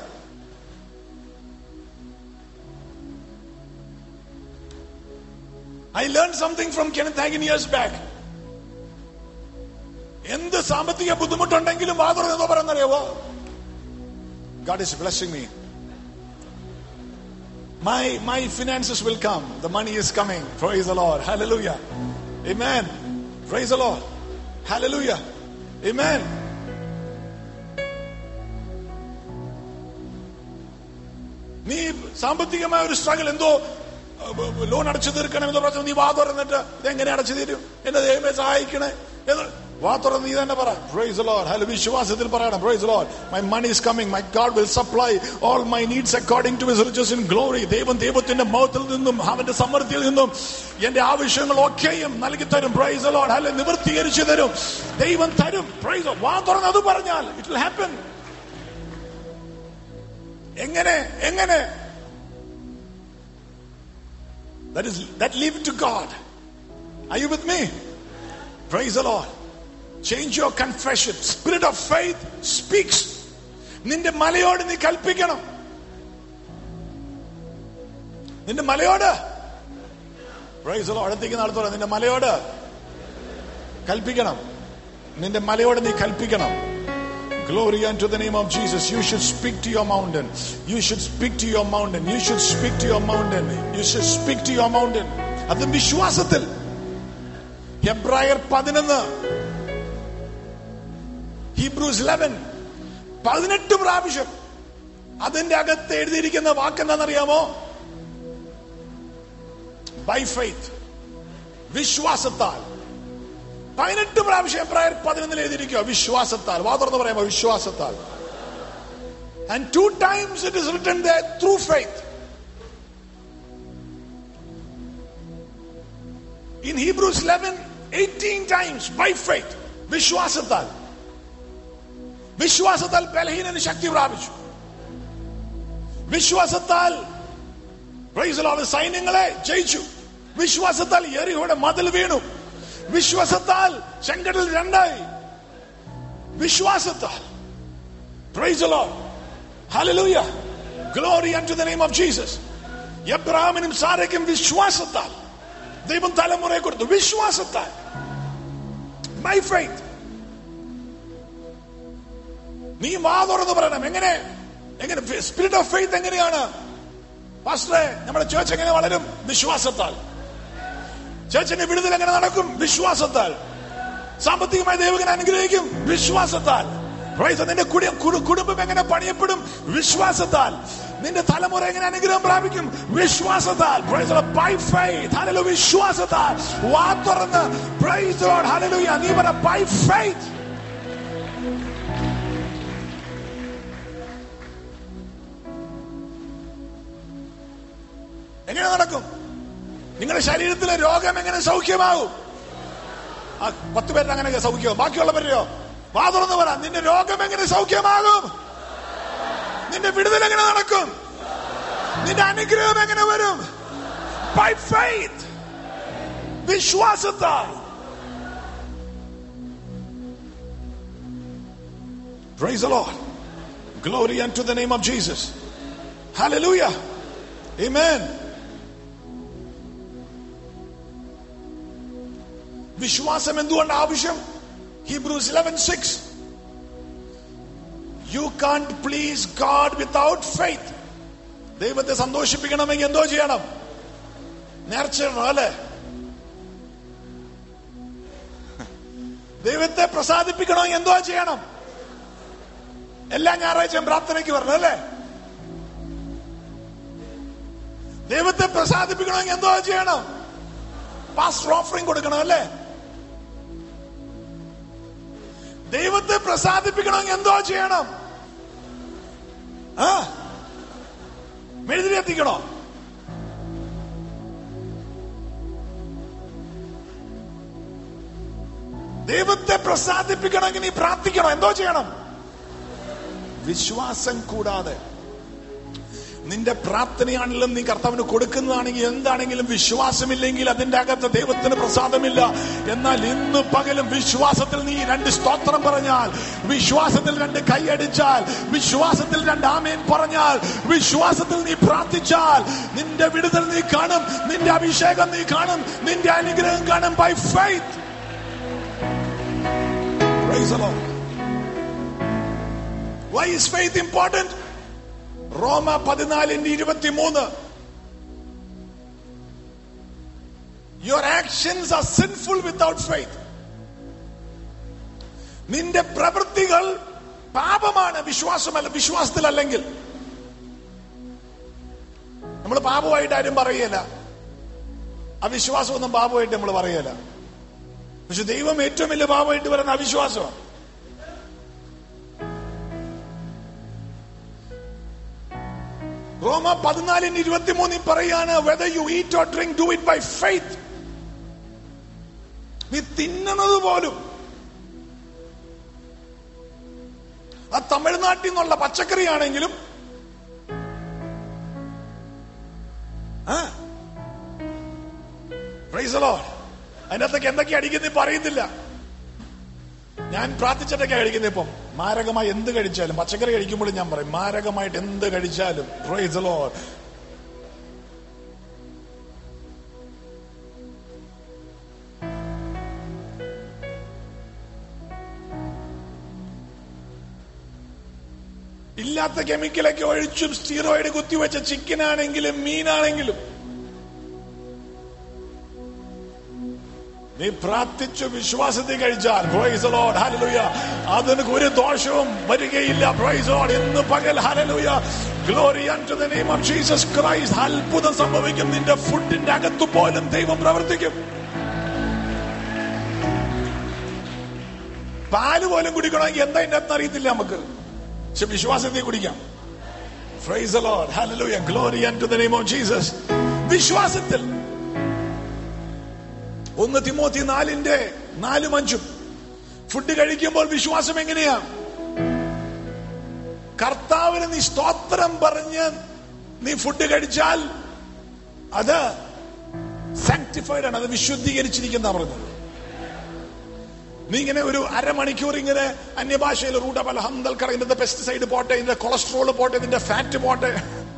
I learn something from Kenneth Hagin years back എന്ത് സാമ്പത്തിക ബുദ്ധിമുട്ടുണ്ടെങ്കിലും വാ തുറന്ന് പറയുന്നറിയാവോ God is blessing me. My my finances will come. The money is coming. Praise the Lord. Hallelujah. Amen. Praise the Lord. Hallelujah. Amen. നീ സാമ്പത്തികമായ ഒരു struggle എന്തോ loan അടച്ചു തീർക്കണം എന്ന് പറഞ്ഞു നീ വാ തുറന്നിട്ട് ഇതെങ്ങനെ അടച്ചു തീരും എന്റെ ദൈവമേ സഹായിക്കണേ എന്ന് വാ തുറന്ന് നീ തന്നെ പറ പ്രൈസ് ലോർഡ് ഹലോ വിശ്വാസത്തിൽ പറയണം praise Lord my money is coming my God will supply all my needs according to his riches in glory ദൈവം ദൈവത്തിന്റെ മൗത്തിൽ നിന്നും അവന്റെ സമൃദ്ധിയിൽ നിന്നും എന്റെ ആവശ്യങ്ങൾ ഒക്കെയും നൽകി തരും പ്രൈസ് ലോർഡ് ഹലോ നിവൃത്തീകരിച്ചു തരും ദൈവം തരും പ്രൈസ് വാ തുറന്ന് അത് പറഞ്ഞാൽ ഇറ്റ് വിൽ ഹാപ്പൻ എങ്ങനെ എങ്ങനെ That is that leave it to God. Are you with me? Praise the Lord. Change your confession. Spirit of faith speaks. നിന്റെ മലയോട് നീ കൽപ്പിക്കണം നിന്റെ മലയോട് പ്രൈസ് അടുത്തേക്ക് നടത്തോളാം നിന്റെ മലയോട് കൽപ്പിക്കണം നിന്റെ മലയോട് നീ കൽപ്പിക്കണം Glory unto the name of Jesus. You should speak to your mountain. You should speak to your mountain. You should speak to your mountain. You should speak to your mountain. അത് വിശ്വാസത്തിൽ ഹെബ്രായർ പതിനൊന്ന് Hebrews eleven പതിനെട്ട് പ്രാവശ്യം അതിന്റെ അകത്ത് എഴുതിയിരിക്കുന്ന വാക്കെന്താണെന്നറിയാമോ by faith വിശ്വാസത്താൽ പതിനെട്ട് പ്രാവശ്യം എബ്രായർ പതിനൊന്നിൽ എഴുതിയിരിക്കുക വിശ്വാസത്താൽ വാ തുറന്ന് പറയാമോ വിശ്വാസത്താൽ and two times it is written through faith in Hebrews eleven eighteen times by faith വിശ്വാസത്താൽ വിശ്വാസത്താൽ ബലഹീനന് ശക്തി പ്രാപിച്ചു വിശ്വാസത്താൽ praise the Lord, സൈന്യങ്ങളെ ജയിച്ചു വിശ്വാസത്താൽ എറിയുടെ മതിൽ വീണു വിശ്വാസത്താൽ ചെങ്കടൽ രണ്ടായി വിശ്വാസത്താൽ praise the Lord. Hallelujah. Glory unto the name of Jesus. എബ്രാഹിമിനും സാരയ്ക്കും വിശ്വാസത്താൽ ദൈവം തലമുറയെ കൊടുത്തു വിശ്വാസത്താൽ മൈ ഫെയ്ത്ത് നീ വാ തുറന്ന് പറയണം എങ്ങനെ എങ്ങനെ സ്പിരിറ്റ് ഓഫ് ഫെയ്ത്ത് എങ്ങനെയാണ് പാസ്റ്ററെ നമ്മുടെ ചേർച്ച് എങ്ങനെ വളരും വിശ്വാസത്താൽ ചേർച്ചിന്റെ വിടുതൽ എങ്ങനെ നടക്കും വിശ്വാസത്താൽ സാമ്പത്തികമായി ദൈവകനെ അനുഗ്രഹിക്കും വിശ്വാസത്താൽ Praise the- നിന്റെ കുടി- കുടു- കുടുംബം എങ്ങനെ പണിയപ്പെടും വിശ്വാസത്താൽ നിന്റെ തലമുറ എങ്ങനെ അനുഗ്രഹം പ്രാപിക്കും വിശ്വാസത്താൽ Praise the Lord. by faith Hallelujah. വിശ്വാസത്താൽ വാ തുറന്ന് Praise the Lord. Hallelujah. നീ പറ by faith എങ്ങനെ നടക്കും നിങ്ങളുടെ ശരീരത്തിലെ രോഗം എങ്ങനെ സൗഖ്യമാവും ആ പത്ത് പേരുടെ അങ്ങനെ സൗഖ്യമാവും ബാക്കിയുള്ളവരെയോ വാ തുറന്ന് പറ നിന്റെ രോഗം എങ്ങനെ സൗഖ്യമാകും നിന്റെ വിടുതൽ എങ്ങനെ നടക്കും നിന്റെ അനുഗ്രഹം എങ്ങനെ വരും ബൈ ഫെയ്ത്ത് വിശ്വാസത്താൽ Praise the Lord. Glory unto the name of Jesus. Hallelujah. Amen. വിശ്വാസം എന്തുകൊണ്ട് ആവശ്യം Hebrews eleven six you can't please God without faith ദൈവത്തെ സന്തോഷിപ്പിക്കണമെങ്കിൽ എന്തോ ചെയ്യണം നേർച്ചിടണം അല്ലേ ദൈവത്തെ പ്രസാദിപ്പിക്കണമെങ്കിൽ എന്തോ ചെയ്യണം എല്ലാ ഞായറാഴ്ചയും പ്രാർത്ഥനയ്ക്ക് വരണം അല്ലേ ദൈവത്തെ പ്രസാദിപ്പിക്കണമെങ്കിൽ എന്തോ ചെയ്യണം പാസ്റ്റർ ഓഫറിംഗ് കൊടുക്കണം അല്ലേ ദൈവത്തെ പ്രസാദിപ്പിക്കണമെങ്കിൽ എന്തോ ചെയ്യണം ആ മെഴുതിരി എത്തിക്കണോ ദൈവത്തെ പ്രസാദിപ്പിക്കണമെങ്കിൽ നീ പ്രാർത്ഥിക്കണം എന്തോ ചെയ്യണം വിശ്വാസം കൂടാതെ നിന്റെ പ്രാർത്ഥനയാണെങ്കിലും നീ കർത്താവിന് കൊടുക്കുന്നതാണെങ്കിൽ എന്താണെങ്കിലും വിശ്വാസമില്ലെങ്കിൽ അതിന്റെ അകത്ത് ദൈവത്തിന് പ്രസാദമില്ല എന്നാൽ ഇന്ന് പകലും വിശ്വാസത്തിൽ നീ രണ്ട് സ്തോത്രം പറഞ്ഞാൽ വിശ്വാസത്തിൽ രണ്ട് കൈയടിച്ചാൽ വിശ്വാസത്തിൽ രണ്ട് ആമേൻ പറഞ്ഞാൽ വിശ്വാസത്തിൽ നീ പ്രാർത്ഥിച്ചാൽ നിന്റെ വിടുതൽ നീ കാണും നിന്റെ അഭിഷേകം നീ കാണും നിന്റെ അനുഗ്രഹം കാണും by faith Praise the Lord. Why is faith important? റോമ പതിനാലിന്റെ ഇരുപത്തിമൂന്ന് your actions are sinful without faith നിന്റെ പ്രവൃത്തികൾ പാപമാണ് വിശ്വാസമല്ല വിശ്വാസത്തിലല്ലെങ്കിൽ നമ്മൾ പാപമായിട്ട് ആരും പറയല അവിശ്വാസമൊന്നും പാപമായിട്ട് നമ്മൾ പറയല പക്ഷെ ദൈവം ഏറ്റവും വലിയ പാപമായിട്ട് പറയുന്ന അവിശ്വാസമാണ് റോമ പതിനാലിന് ഇരുപത്തിമൂന്നിൽ പറയാണ് whether you eat or drink do it by faith നീ തിന്നുന്നത് പോലും ആ തമിഴ്നാട്ടിൽ നിന്നുള്ള പച്ചക്കറി ആണെങ്കിലും അതിനകത്തൊക്കെ എന്തൊക്കെ അടിക്കുന്ന ഇപ്പൊ അറിയത്തില്ല ഞാൻ പ്രാർത്ഥിച്ചിട്ടൊക്കെ കഴിക്കുന്നത് ഇപ്പം മാരകമായി എന്ത് കഴിച്ചാലും പച്ചക്കറി കഴിക്കുമ്പോഴും ഞാൻ പറയും മാരകമായിട്ട് എന്ത് കഴിച്ചാലും പ്രൈസ് the Lord. ഇല്ലാത്ത കെമിക്കലൊക്കെ ഒഴിച്ചും സ്റ്റീറോയിഡ് കുത്തിവെച്ച ചിക്കൻ ആണെങ്കിലും മീനാണെങ്കിലും നീ പ്രാർത്ഥിച്ചു വിശ്വാസത്തിൽ കഴിച്ചാൽ praise the Lord, hallelujah. അതിന് ഒരു ദോഷവും വരികയില്ല praise the Lord. ഇന്ന് പകൽ hallelujah. Glory unto the name of Jesus Christ. അത്ഭുതം സംഭവിക്കും നിന്റെ ഫുഡിന്റെ അകത്ത് പോലും ദൈവം പ്രവർത്തിക്കും പാല് പോലും കുടിക്കണമെങ്കിൽ എന്താ ഇതിന്റെ അകത്ത് അറിയത്തില്ല നമുക്ക് പക്ഷെ വിശ്വാസത്തിൽ കുടിക്കാം Praise the Lord. Hallelujah. Glory unto the name of Jesus. വിശ്വാസത്തിൽ ഒന്ന് തിമോത്തി നാലിന്റെ നാലും അഞ്ചും ഫുഡ് കഴിക്കുമ്പോൾ വിശ്വാസം എങ്ങനെയാ കർത്താവിന് നീ സ്തോത്രം പറഞ്ഞ് നീ ഫുഡ് കഴിച്ചാൽ അത് സാക്ടിഫൈഡ് ആണ് അത് വിശുദ്ധീകരിച്ചിരിക്കുന്ന പറഞ്ഞത് നീ ഇങ്ങനെ ഒരു അരമണിക്കൂർ ഇങ്ങനെ അന്യഭാഷയിൽ റൂട്ട പല ഹന്തൽക്കറ ഇതിന്റെ പെസ്റ്റിസൈഡ് പോട്ടെ ഇതിന്റെ കൊളസ്ട്രോൾ പോട്ടെ ഇതിന്റെ ഫാറ്റ് പോട്ടെ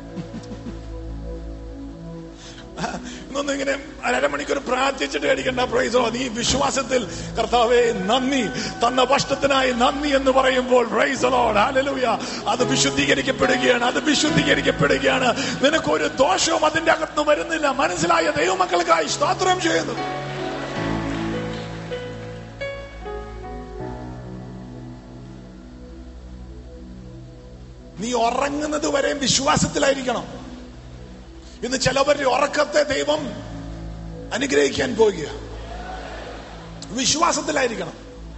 ഇന്നൊന്നും ഇങ്ങനെ അരമണിക്കൂർ പ്രാർത്ഥിച്ചിട്ട് കഴിക്കണ്ട പ്രൈസോ നീ വിശ്വാസത്തിൽ കർത്താവേ നന്ദി തന്ന ഭക്ഷണത്തിനായി നന്ദി എന്ന് പറയുമ്പോൾ ഹാലലൂയ അത് വിശുദ്ധീകരിക്കപ്പെടുകയാണ് അത് വിശുദ്ധീകരിക്കപ്പെടുകയാണ് നിനക്കൊരു ദോഷവും അതിന്റെ അകത്ത് വരുന്നില്ല മനസ്സിലായ ദൈവമക്കൾക്കായി സ്തോത്രം ചെയ്യുന്നു നീ ഉറങ്ങുന്നത് വരെ വിശ്വാസത്തിലായിരിക്കണം ഇന്ന് ചിലവരുടെ ഉറക്കത്തെ ദൈവം അനുഗ്രഹിക്കാൻ പോകുക വിശ്വാസത്തിലായിരിക്കണം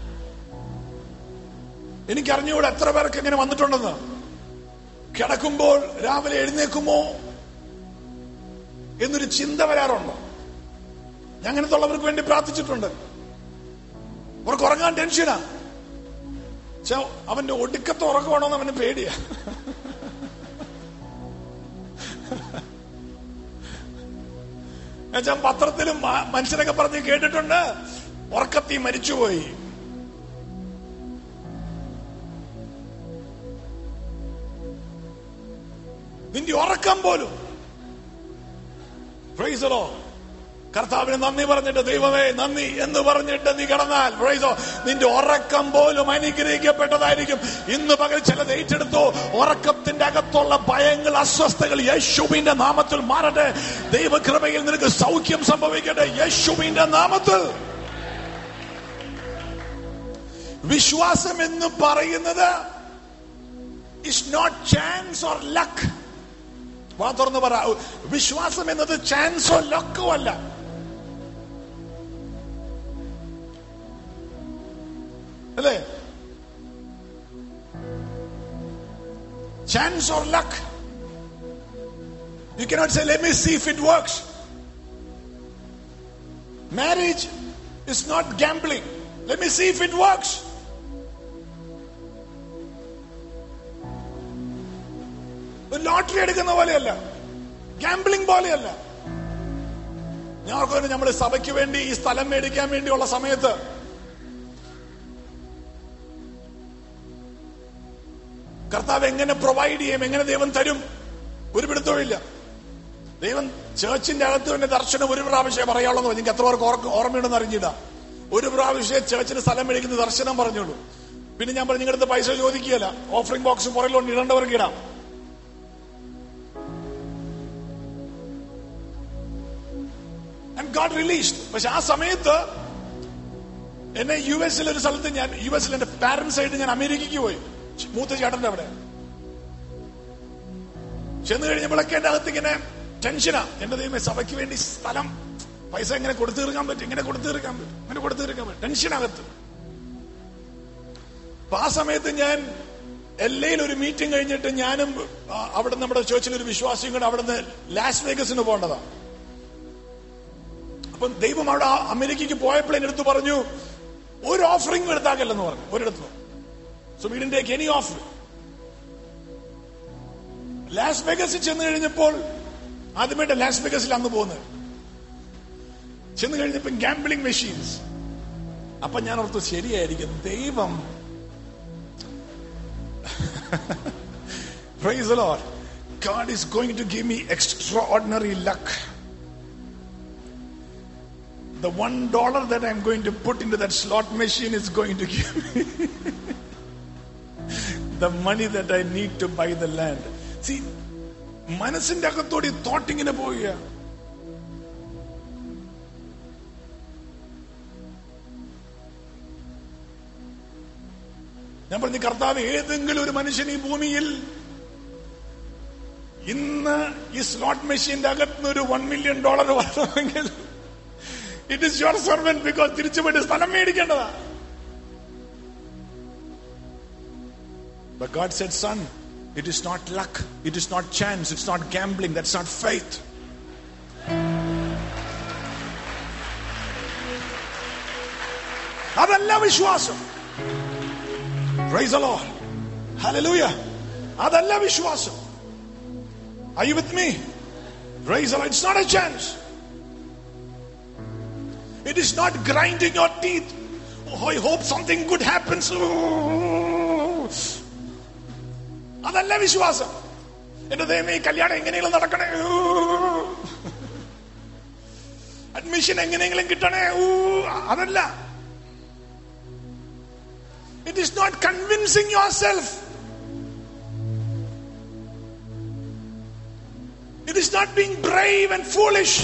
എനിക്കറിഞ്ഞുകൂടെ എത്ര പേർക്ക് ഇങ്ങനെ വന്നിട്ടുണ്ടെന്ന് കിടക്കുമ്പോൾ രാവിലെ എഴുന്നേക്കുമോ എന്നൊരു ചിന്ത വരാറുണ്ട് ഞാൻ അങ്ങനത്തെ ഉള്ളവർക്ക് വേണ്ടി പ്രാർത്ഥിച്ചിട്ടുണ്ട് അവർക്ക് ഉറങ്ങാൻ ടെൻഷനാ പക്ഷെ അവന്റെ ഒടുക്കത്തെ ഉറക്കമാണോന്ന് അവന് പേടിയാ എന്നുവെച്ചാൽ പത്രത്തിലും മ- മനുഷ്യരൊക്കെ പറഞ്ഞ് കേട്ടിട്ടുണ്ട് ഉറക്കത്തി മരിച്ചുപോയി നിന്റെ ഉറക്കം പോലും പ്രൈസറോ കർത്താവിന് നന്ദി പറഞ്ഞിട്ട് ദൈവമേ നന്ദി എന്ന് പറഞ്ഞിട്ട് നീ കടന്നാൽ പ്രൈസോ നിന്റെ ഉറക്കം പോലും അനുഗ്രഹിക്കപ്പെട്ടതായിരിക്കും ഇന്ന് പകൽ ചിലത് ഏറ്റെടുത്തോ ഉറക്കത്തിന്റെ അകത്തുള്ള ഭയങ്ങൾ അസ്വസ്ഥകൾ യേശുവിന്റെ നാമത്തിൽ മാറട്ടെ ദൈവകൃപയിൽ നിനക്ക് സൗഖ്യം സംഭവിക്കട്ടെ യേശുവിന്റെ നാമത്തിൽ വിശ്വാസം എന്ന് പറയുന്നത് is not chance or luck വാ തുറന്ന് പറ വിശ്വാസം എന്നത് ചാൻസോ ലക്കോ അല്ല അല്ലേ chance or luck you cannot say let me see if it works marriage is not gambling let me see if it works ഒരു ലോട്ടറി എടുക്കുന്ന പോലെയല്ല ഗാംബ്ലിംഗ് പോലെയല്ല ഞാൻ ഓർക്കുന്നു നമ്മൾ സഭയ്ക്ക് വേണ്ടി ഈ സ്ഥലം മേടിക്കാൻ വേണ്ടിയുള്ള സമയത്ത് കർത്താവ് എങ്ങനെ പ്രൊവൈഡ് ചെയ്യും എങ്ങനെ ദൈവം തരും ഒരു പിടുത്തമില്ല ദൈവം ചേർച്ചിന്റെ അകത്ത് തന്നെ ദർശനം ഒരു പ്രാവശ്യം പറയാനുള്ളൂ എനിക്ക് എത്ര പേർക്ക് ഓർക്ക- ഓർമ്മയുണ്ടെന്ന് അറിഞ്ഞില്ല ഒരു പ്രാവശ്യം ചേർച്ചിന് സ്ഥലം മേടിക്കുന്ന ദർശനം പറഞ്ഞോളൂ പിന്നെ ഞാൻ പറഞ്ഞു നിങ്ങളുടെ അടുത്ത് പൈസ ചോദിക്കുകയല്ല ഓഫറിംഗ് ബോക്സ് പുറകിലുണ്ട് ഇടേണ്ടവർക്ക് ഇടാം ആൻഡ് ഗാഡ് റിലീസ്ഡ് പക്ഷെ ആ സമയത്ത് എന്നെ യു എസിൽ ഒരു സ്ഥലത്ത് ഞാൻ യു എസിൽ എന്റെ പാരന്റ്സ് ആയിട്ട് ഞാൻ അമേരിക്കയ്ക്ക് പോയി മൂത്ത ചേട്ടന്റെ അവിടെ ചെന്ന് കഴിഞ്ഞപ്പോഴൊക്കെ എന്റെ അകത്ത് ഇങ്ങനെ ടെൻഷനാ എന്റെ ദൈവമേ സഭയ്ക്ക് വേണ്ടി സ്ഥലം പൈസ എങ്ങനെ കൊടുത്തു തീർക്കാൻ പറ്റും ഇങ്ങനെ കൊടുത്തു തീർക്കാൻ പറ്റും ഇങ്ങനെ കൊടുത്തു തീർക്കാൻ പറ്റും ടെൻഷനകത്ത് അപ്പൊ ആ സമയത്ത് ഞാൻ എല്ലയിൽ ഒരു മീറ്റിംഗ് കഴിഞ്ഞിട്ട് ഞാനും ആ, അവിടെ നമ്മുടെ ചോച്ചിൽ ഒരു വിശ്വാസിയും കൂടെ അവിടെ നിന്ന് ലാസ് വേഗസിന് പോകേണ്ടതാണ് അപ്പം ദൈവം അവിടെ ആ അമേരിക്കയ്ക്ക് പോയപ്പോൾ എന്റെ അടുത്ത് പറഞ്ഞു ഒരു ഓഫറിംഗ് എടുത്താക്കല്ലെന്ന് പറഞ്ഞു ഒരിടത്ത് so we didn't take any offer ലാസ് വെഗസിൽ ചെന്ന് കഴിഞ്ഞപ്പോൾ ആദ്യമായിട്ട് ലാസ് വെഗസിൽ അന്ന് പോകുന്നത് ചെന്ന് കഴിഞ്ഞപ്പോ ഗാംബ്ലിംഗ് മെഷീൻസ് അപ്പൊ ഞാൻ ഓർത്തു ശരിയായിരിക്കും ദൈവം Praise the Lord. God is going to give me extraordinary luck. The one dollar that I'm going to put into that slot machine is going to give me the money that I need to buy the land. See, മനസ്സിന്റെ അകത്തോടെ thought ഇങ്ങനെ പോവുക ഞാൻ പറഞ്ഞു കർത്താവ് ഏതെങ്കിലും ഒരു മനുഷ്യൻ ഈ ഭൂമിയിൽ ഇന്ന് ഈ സ്ലോട്ട് മെഷീന്റെ അകത്തുനിന്ന് ഒരു വൺ മില്യൺ ഡോളർ വരണമെങ്കിൽ it is your servant because തിരിച്ചു പോയിട്ട് സ്ഥലം മേടിക്കേണ്ടതാ But God said, Son, it is not luck, it is not chance, it's not gambling, that's not faith. അതല്ല വിശ്വാസം Praise the Lord. Hallelujah. അതല്ല വിശ്വാസം Are you with me? Praise the Lord. It's not a chance. It is not grinding your teeth. Oh, I hope something good happens. Oh. അതല്ല വിശ്വാസം എന്റെ ദൈവമേ ഈ കല്യാണം എങ്ങനെയെങ്കിലും നടക്കണേ അഡ്മിഷൻ എങ്ങനെയെങ്കിലും കിട്ടണേ ഊ, അതല്ല it is not convincing yourself it is not being brave and foolish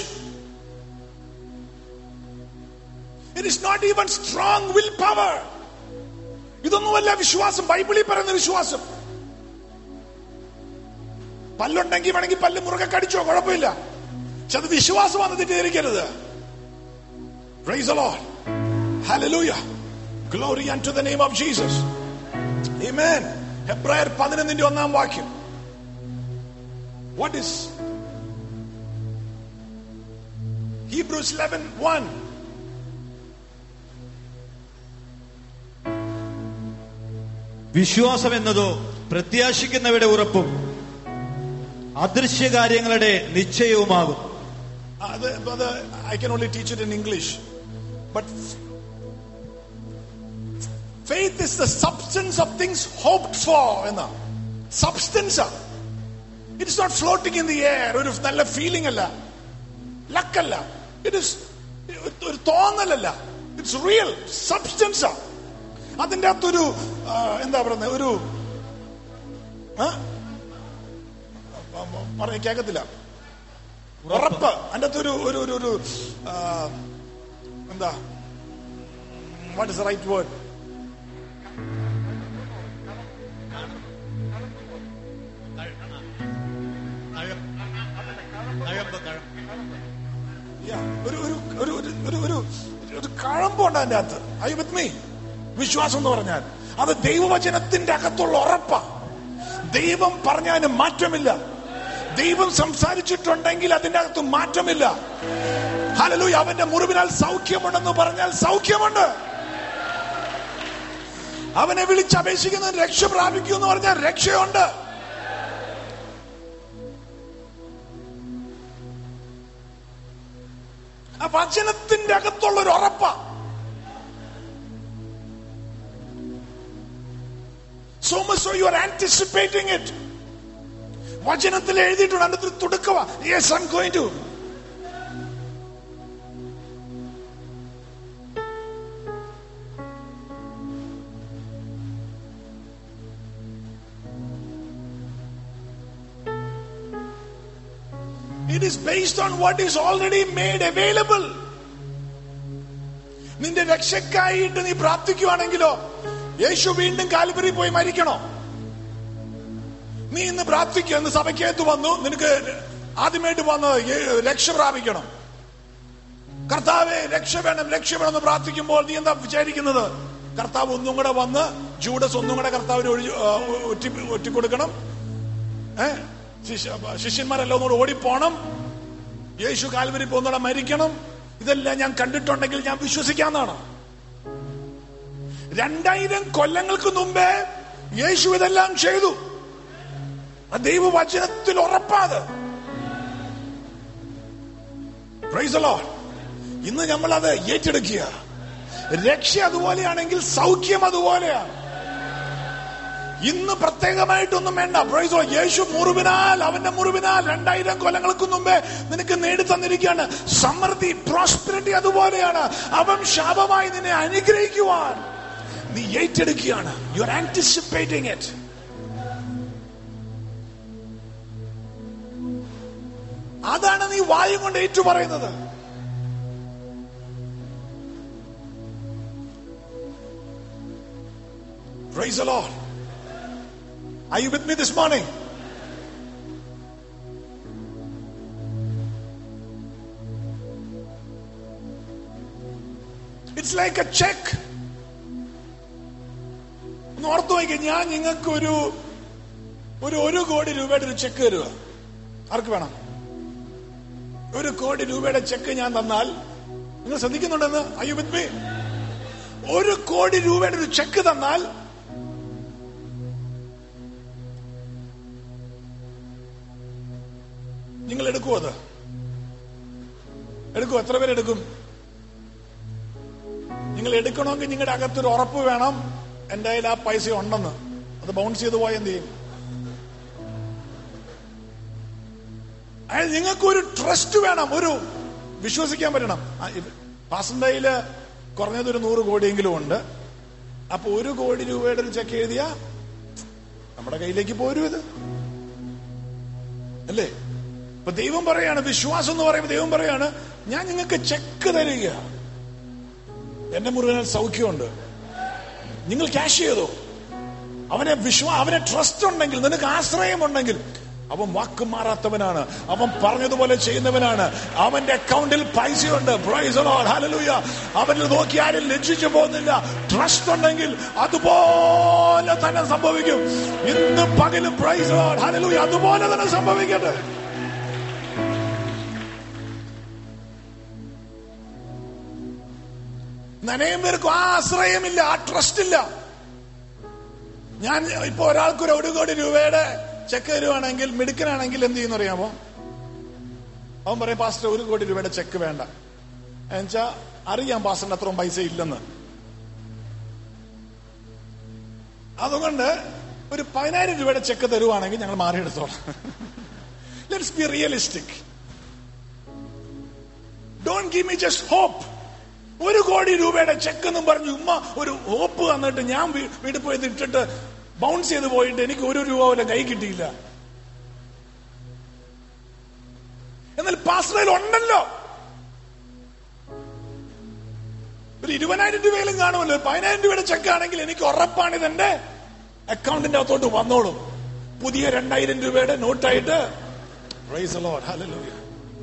it is not even strong willpower ഇതൊന്നുമല്ല വിശ്വാസം ബൈബിളിൽ പറയുന്ന വിശ്വാസം പല്ലുണ്ടെങ്കിൽ വേണമെങ്കിൽ പല്ല് മുറുകെ കടിച്ചോ കുഴപ്പമില്ല പക്ഷെ അത് വിശ്വാസമാണ് തെറ്റിദ്ധരിക്കരുത് Praise the Lord. Hallelujah. Glory unto the name of Jesus. Amen. ഹെബ്രായർ പതിനൊന്നിന്റെ ഒന്നാം വാക്യം വാട്ട് ഇസ് ഹീബ്രൂസ് 11 1 വിശ്വാസം എന്നതോ പ്രത്യാശിക്കുന്നവരുടെ ഉറപ്പും അദൃശ്യകാര്യങ്ങളുടെ നിശ്ചയവുമാകും Uh, the, the, I can only teach it in English. But faith is the substance of things hoped for. എന്ന substance it is not floating in the air ഒരു നല്ല ഫീലിംഗ് അല്ല ലക്കല്ല ഇറ്റ് ഇസ് ഒരു തോന്നലല്ല ഇറ്റ്സ് റിയൽ സബ്സ്റ്റൻസ് അതിൻ്റെ അകത്തൊരു ആ, എന്താ പറയുന്നത് ഒരു ആ? പറയാൻ കേൾക്കത്തില്ല ഉറപ്പ് അതിൻ്റെ അകത്തൊരു ഒരു ഒരു ഒരു ആ, എന്താ വാട്ട് ഇസ് റൈറ്റ് വേർഡ് ഒരു ഒരു ഒരു ഒരു ഒരു ഒരു ഒരു കഴമ്പുണ്ട് അതിന്റെ അകത്ത് ഐ വിത്ത് മീ വിശ്വാസം എന്ന് പറഞ്ഞാൽ അത് ദൈവവചനത്തിന്റെ അകത്തുള്ള ഉറപ്പാ ദൈവം പറഞ്ഞതിന് മാറ്റമില്ല ദൈവം സംസാരിച്ചിട്ടുണ്ടെങ്കിൽ അതിന്റെ അകത്ത് മാറ്റമില്ല ഹലലൂയ അവന്റെ മുറിവിനാൽ സൗഖ്യമുണ്ടെന്ന് പറഞ്ഞാൽ സൗഖ്യമുണ്ട് അവനെ വിളിച്ച് അപേക്ഷിക്കുന്നവൻ രക്ഷ പ്രാപിക്കൂ എന്ന് പറഞ്ഞാൽ രക്ഷയുണ്ട് ആ വചനത്തിന്റെ അകത്തുള്ള ഒരു ഉറപ്പാ so much so you are anticipating it വചനത്തിൽ എഴുതിയിട്ടുണ്ട് അതിന്റെ തുടക്കവാ yes I going to It is based on what is already made available. നിന്റെ രക്ഷക്കായിട്ട് നീ പ്രാർത്ഥിക്കുവാണെങ്കിലോ യേശു വീണ്ടും കാൽവരി പോയി മരിക്കണോ നീ ഇന്ന് പ്രാർത്ഥിക്കുക ഇന്ന് സഭയ്ക്കകത്ത് വന്നു നിനക്ക് ആദ്യമായിട്ട് വന്ന് രക്ഷ പ്രാപിക്കണം കർത്താവെ രക്ഷ വേണം രക്ഷ വേണം എന്ന് പ്രാർത്ഥിക്കുമ്പോൾ നീ എന്താ വിചാരിക്കുന്നത് കർത്താവ് ഒന്നും കൂടെ വന്ന് ജൂഡസ് ഒന്നും കൂടെ കർത്താവിന് ഒഴി ആ, ഒറ്റി ഒറ്റിക്കൊടുക്കണം ഏ ശിഷ്യ ശിഷ്യന്മാരെല്ലാം ഒന്നുകൂടെ ഓടിപ്പോണം യേശു കാൽവരി പോകുന്നവിടെ മരിക്കണം ഇതെല്ലാം ഞാൻ കണ്ടിട്ടുണ്ടെങ്കിൽ ഞാൻ വിശ്വസിക്കാന്നാണ് രണ്ടായിരം കൊല്ലങ്ങൾക്ക് മുമ്പേ യേശു ഇതെല്ലാം ചെയ്തു ആ ദൈവവചനത്തിൽ ഉറപ്പാത് Praise the Lord. ഇന്ന് നമ്മൾ അത് ഏറ്റെടുക്കുക രക്ഷ അതുപോലെയാണെങ്കിൽ സൗഖ്യം അതുപോലെയാണ് ഇന്ന് പ്രത്യേകമായിട്ടൊന്നും വേണ്ട Praise the Lord. യേശു മുറിവിനാൽ അവന്റെ മുറിവിനാൽ രണ്ടായിരം കൊല്ലങ്ങൾക്ക് മുമ്പേ നിനക്ക് നേടി തന്നിരിക്കുകയാണ് സമൃദ്ധി പ്രോസ്പെരിറ്റി അതുപോലെയാണ് അവൻ ശാപമായി നിന്നെ അനുഗ്രഹിക്കുവാൻ നീ ഏറ്റെടുക്കുകയാണ് യു ആർ ആന്റിസിപ്പേറ്റിംഗ് ഇറ്റ് അതാണ് നീ വായും കൊണ്ട് ഏറ്റു പറയുന്നത് Praise the Lord. Are you with me this morning? It's like a check. ഒന്ന് ഓർത്തു നോക്കി ഞാൻ നിങ്ങൾക്ക് ഒരു ഒരു ഒരു കോടി രൂപയുടെ ഒരു ചെക്ക് തരുക ആർക്ക് വേണം ഒരു കോടി രൂപയുടെ ചെക്ക് ഞാൻ തന്നാൽ നിങ്ങൾ ശ്രദ്ധിക്കുന്നുണ്ടെന്ന് അയ്യോ വിത്ത് മീ ഒരു കോടി രൂപയുടെ ഒരു ചെക്ക് തന്നാൽ നിങ്ങൾ എടുക്കുമോ അത് എടുക്കുമോ എത്ര പേര് എടുക്കും നിങ്ങൾ എടുക്കണമെങ്കിൽ നിങ്ങളുടെ അകത്തൊരു ഉറപ്പ് വേണം എന്റെ കയ്യിൽ ആ പൈസ ഉണ്ടെന്ന് അത് ബൗൺസ് ചെയ്ത് പോയ എന്ത് ചെയ്യും അതായത് നിങ്ങൾക്ക് ഒരു ട്രസ്റ്റ് വേണം ഒരു വിശ്വസിക്കാൻ പറ്റണം പാസന്റെ കയ്യില് കുറഞ്ഞത് ഒരു നൂറ് കോടിയെങ്കിലും ഉണ്ട് അപ്പൊ ഒരു കോടി രൂപയുടെ ഒരു ചെക്ക് എഴുതിയ നമ്മുടെ കയ്യിലേക്ക് പോരും ഇത് അല്ലേ ഇപ്പൊ ദൈവം പറയാണ് വിശ്വാസം എന്ന് പറയുമ്പോൾ ദൈവം പറയാണ് ഞാൻ നിങ്ങൾക്ക് ചെക്ക് തരിക എന്റെ മുറിവിനാൽ സൗഖ്യമുണ്ട് നിങ്ങൾ ക്യാഷ് ചെയ്തോ അവനെ വിശ്വാ അവനെ ട്രസ്റ്റ് ഉണ്ടെങ്കിൽ നിനക്ക് ആശ്രയമുണ്ടെങ്കിൽ അവൻ വാക്ക് മാറാത്തവനാണ് അവൻ പറഞ്ഞതുപോലെ ചെയ്യുന്നവനാണ് അവന്റെ അക്കൗണ്ടിൽ പൈസയുണ്ട് പ്രൈസ് ഹല്ലേലൂയ അവനിൽ നോക്കി ആരും ലജ്ജിച്ചു പോകുന്നില്ല ട്രസ്റ്റ് ഉണ്ടെങ്കിൽ അതുപോലെ തന്നെ സംഭവിക്കും ഇന്ന് പകലും പ്രൈസ് ഹല്ലേലൂയ അതുപോലെ തന്നെ സംഭവിക്കട്ടെ നനയും പേർക്കും ആ ആശ്രയമില്ല ആ ട്രസ്റ്റ് ഇല്ല ഞാൻ ഇപ്പൊ ഒരാൾക്ക് ഒരു ഒരു കോടി രൂപയുടെ ചെക്ക് തരുവാണെങ്കിൽ മിടുക്കനാണെങ്കിൽ എന്ത് ചെയ്യുന്ന അറിയാമോ അവൻ പറയും പാസ്റ്റർ ഒരു കോടി രൂപയുടെ ചെക്ക് വേണ്ട എന്നുവെച്ചാ അറിയാം പാസ്റ്ററിന് അത്രയും പൈസ ഇല്ലെന്ന് അതുകൊണ്ട് ഒരു പതിനായിരം രൂപയുടെ ചെക്ക് തരുവാണെങ്കിൽ ഞങ്ങൾ മാറിയെടുത്തോളാം let's be realistic don't give me just hope ഒരു കോടി രൂപയുടെ ചെക്ക് എന്നും പറഞ്ഞു ഉമ്മ ഒരു ഹോപ്പ് തന്നിട്ട് ഞാൻ വീ- വീട്ടിൽ പോയി ഇത് ഇട്ടിട്ട് ബൗൺസ് ചെയ്ത് പോയിട്ട് എനിക്ക് ഒരു രൂപ പോലും കൈ കിട്ടിയില്ല എന്നാൽ പാസ്റയിൽ ഉണ്ടല്ലോ ഒരു ഇരുപതിനായിരം രൂപയിലും കാണുമല്ലോ ഒരു പതിനായിരം രൂപയുടെ ചെക്ക് ആണെങ്കിൽ എനിക്ക് ഉറപ്പാണ് ഇതെന്റെ അക്കൗണ്ടിന്റെ അകത്തോട്ട് വന്നോളും പുതിയ രണ്ടായിരം രൂപയുടെ നോട്ടായിട്ട് Praise the Lord. Hallelujah.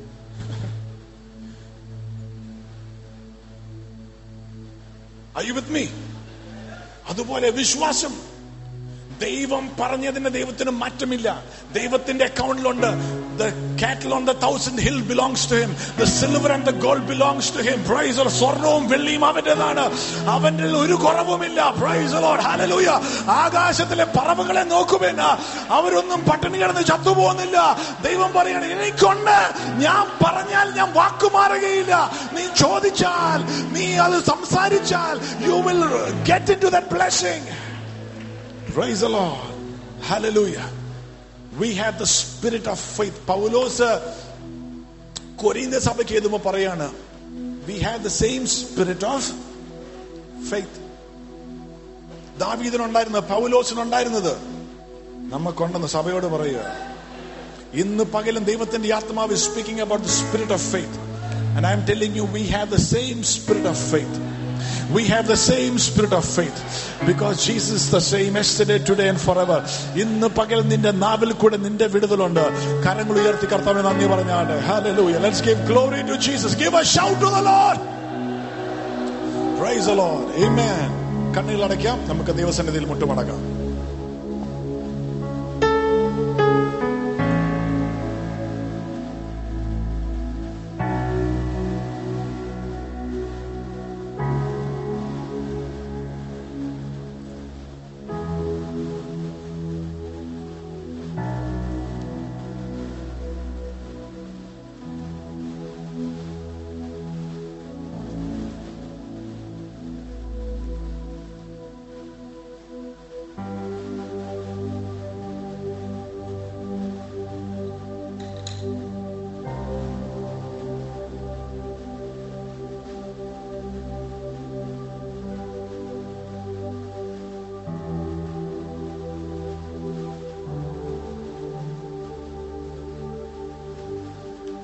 Are you with me? അതുപോലെ വിശ്വാസം ദൈവം പറഞ്ഞതിന് ദൈവത്തിന് മാറ്റമില്ല ദൈവത്തിന്റെ അക്കൗണ്ടിലുണ്ട് the cattle on the thousand hill belongs to him the silver and the gold belongs to him praise സ്വർണവും വെള്ളിയും അവന്റേതാണ് അവന്റെ ഒരു കുറവുമില്ല പ്രൈസ് ലോഡ് ഹല്ലേലൂയ ആകാശത്തിലെ പറവുകളെ നോക്കുമെന്ന അവരൊന്നും പട്ടിണി കിടന്ന് ചത്തുപോകുന്നില്ല ദൈവം പറയണം എനിക്കുണ്ട് ഞാൻ പറഞ്ഞാൽ ഞാൻ വാക്കുമാറുകയില്ല നീ ചോദിച്ചാൽ നീ അത് സംസാരിച്ചാൽ you will get into that blessing Praise the Lord. Hallelujah. We have the spirit of faith. പൗലോസ് കൊരീന്ത സഭയ്ക്ക് എഴുതുമ്പോ പറയാണ് we have the same spirit of faith ദാവീദിനുണ്ടായിരുന്നത് പൗലോസിനുണ്ടായിരുന്നത് നമുക്കുണ്ടെന്ന് സഭയോട് പറയുക ഇന്ന് പകലും ദൈവത്തിന്റെ ആത്മാവ് speaking about the spirit of faith and I'm telling you we have the same spirit of faith We have the same spirit of faith because Jesus is the same yesterday, today, and forever. ഇന്ന് പകൽ നിന്റെ നാവിൽ കൂടെ നിന്റെ വിടുതലുണ്ട് കരങ്ങൾ ഉയർത്തി കർത്താവിനെ നന്ദി പറഞ്ഞാണ്ട് Hallelujah. Let's give glory to Jesus. Give a shout to the Lord. Praise the Lord. Amen. കണ്ണുകൾ അടയ്ക്കാം നമുക്ക് ദൈവസന്നിധിയിൽ മുട്ടുമടക്കാം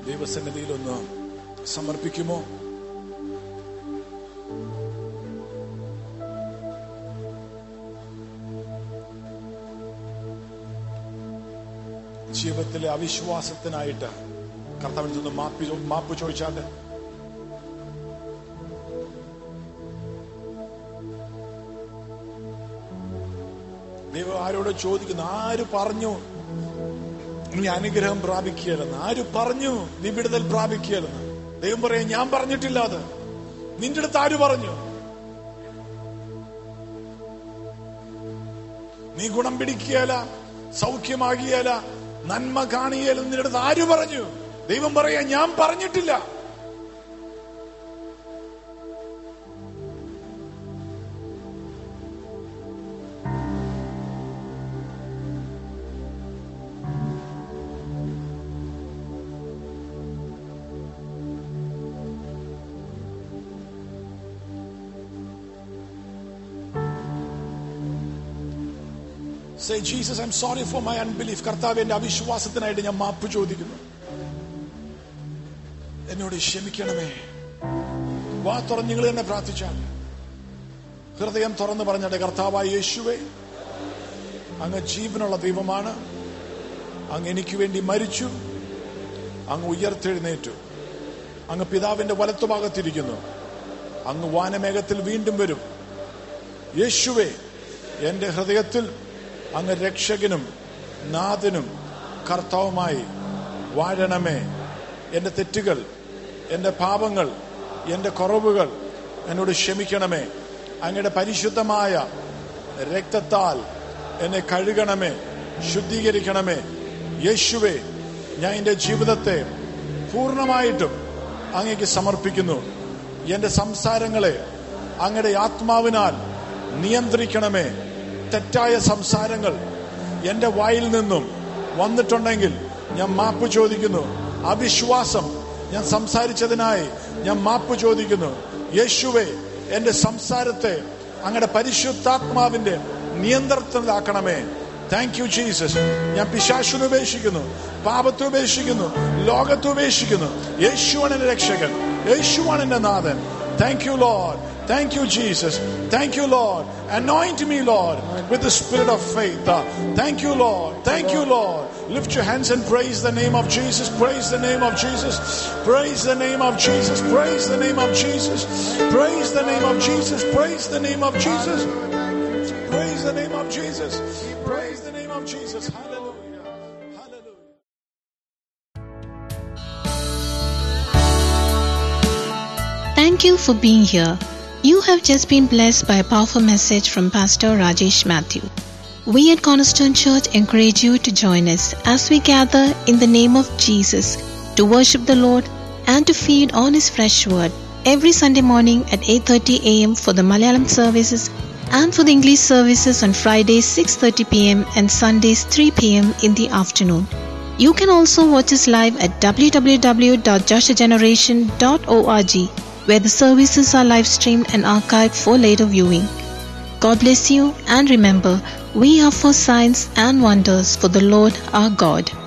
ദൈവസന്നിധിയിൽ ഒന്ന് സമർപ്പിക്കുമോ ജീവിതത്തിലെ അവിശ്വാസത്തിനായിട്ട് കർത്താവിൽ നിന്ന് മാപ്പി മാപ്പ് ചോദിച്ചാട്ടെ ദൈവം ആരോട് ചോദിക്കുന്നു ആര് പറഞ്ഞു നീ അനുഗ്രഹം പ്രാപിക്കുകയല്ലെന്ന് ആര് പറഞ്ഞു നീ വിടുതൽ പ്രാപിക്കുകയല്ലെന്ന് ദൈവം പറയാം ഞാൻ പറഞ്ഞിട്ടില്ല അത് നിന്റെ അടുത്ത് ആര് പറഞ്ഞു നീ ഗുണം പിടിക്കുകയല്ല സൗഖ്യമാകിയല്ല നന്മ കാണിയല്ല നിന്റെ അടുത്ത് ആര് പറഞ്ഞു ദൈവം പറയാ ഞാൻ പറഞ്ഞിട്ടില്ല Say, Jesus, I'm sorry for my unbelief. കർത്താവ് എന്റെ അവിശ്വാസത്തിനായിട്ട് ഞാൻ മാപ്പ് ചോദിക്കുന്നു എന്നോട് ക്ഷമിക്കണമേ വാ തുറന്ന് നിങ്ങൾ തന്നെ പ്രാർത്ഥിച്ചാൽ ഹൃദയം തുറന്ന് പറഞ്ഞാട്ടെ കർത്താവായ യേശുവേ അങ്ങ് ജീവനുള്ള ദൈവമാണ് അങ്ങ് എനിക്ക് വേണ്ടി മരിച്ചു അങ്ങ് ഉയർത്തെഴുന്നേറ്റു അങ്ങ് പിതാവിന്റെ വലത്തുഭാഗത്തിരിക്കുന്നു അങ്ങ് വാനമേഘത്തിൽ വീണ്ടും വരും യേശുവേ എന്റെ ഹൃദയത്തിൽ അങ്ങ് രക്ഷകനും നാഥനും കർത്താവുമായി വാഴണമേ എന്റെ തെറ്റുകൾ എന്റെ പാപങ്ങൾ എന്റെ കുറവുകൾ എന്നോട് ക്ഷമിക്കണമേ അങ്ങയുടെ പരിശുദ്ധമായ രക്തത്താൽ എന്നെ കഴുകണമേ ശുദ്ധീകരിക്കണമേ യേശുവേ ഞാൻ എന്റെ ജീവിതത്തെ പൂർണ്ണമായിട്ടും അങ്ങേക്ക് സമർപ്പിക്കുന്നു എന്റെ സംസാരങ്ങളെ അങ്ങയുടെ ആത്മാവിനാൽ നിയന്ത്രിക്കണമേ തെറ്റായ സംസാരങ്ങൾ എന്റെ വായിൽ നിന്നും വന്നിട്ടുണ്ടെങ്കിൽ ഞാൻ മാപ്പ് ചോദിക്കുന്നു അവിശ്വാസം ഞാൻ സംസാരിച്ചതിനായി ഞാൻ മാപ്പ് ചോദിക്കുന്നു യേശുവെ എന്റെ സംസാരത്തെ അങ്ങയുടെ പരിശുദ്ധാത്മാവിന്റെ നിയന്ത്രണത്തിലാക്കണമേ താങ്ക് യു ജീസസ് ഞാൻ പിശാശുനെ ഉപേക്ഷിക്കുന്നു പാപത്തെ ഉപേക്ഷിക്കുന്നു ലോകത്തെ ഉപേക്ഷിക്കുന്നു യേശുവാണ് എന്റെ രക്ഷകൻ യേശുവാണ് എന്റെ നാഥൻ thank you Lord Thank you, Jesus. Thank you, Lord. Anoint me, Lord, with the spirit of faith. Uh, Thank you, Lord. Thank you, Lord. Lift your hands and praise the name of Jesus. Praise the name of Jesus. Praise the name of Jesus. Praise the name of Jesus. Praise the name of Jesus. Praise the name of Jesus. Praise the name of Jesus. Praise the name of Jesus. Hallelujah. Hallelujah. Thank you for being here. You have just been blessed by a powerful message from Pastor Rajesh Matthew. We at Cornerstone Church encourage you to join us as we gather in the name of Jesus to worship the Lord and to feed on his fresh word every Sunday morning at 8:30 a.m. for the Malayalam services and for the English services on Fridays 6:30 p.m. and Sundays 3 p.m. in the afternoon. You can also watch us live at www.joshageneration.org where the services are live streamed and archived for later viewing. God bless you and remember, we are for signs and wonders for the Lord our God.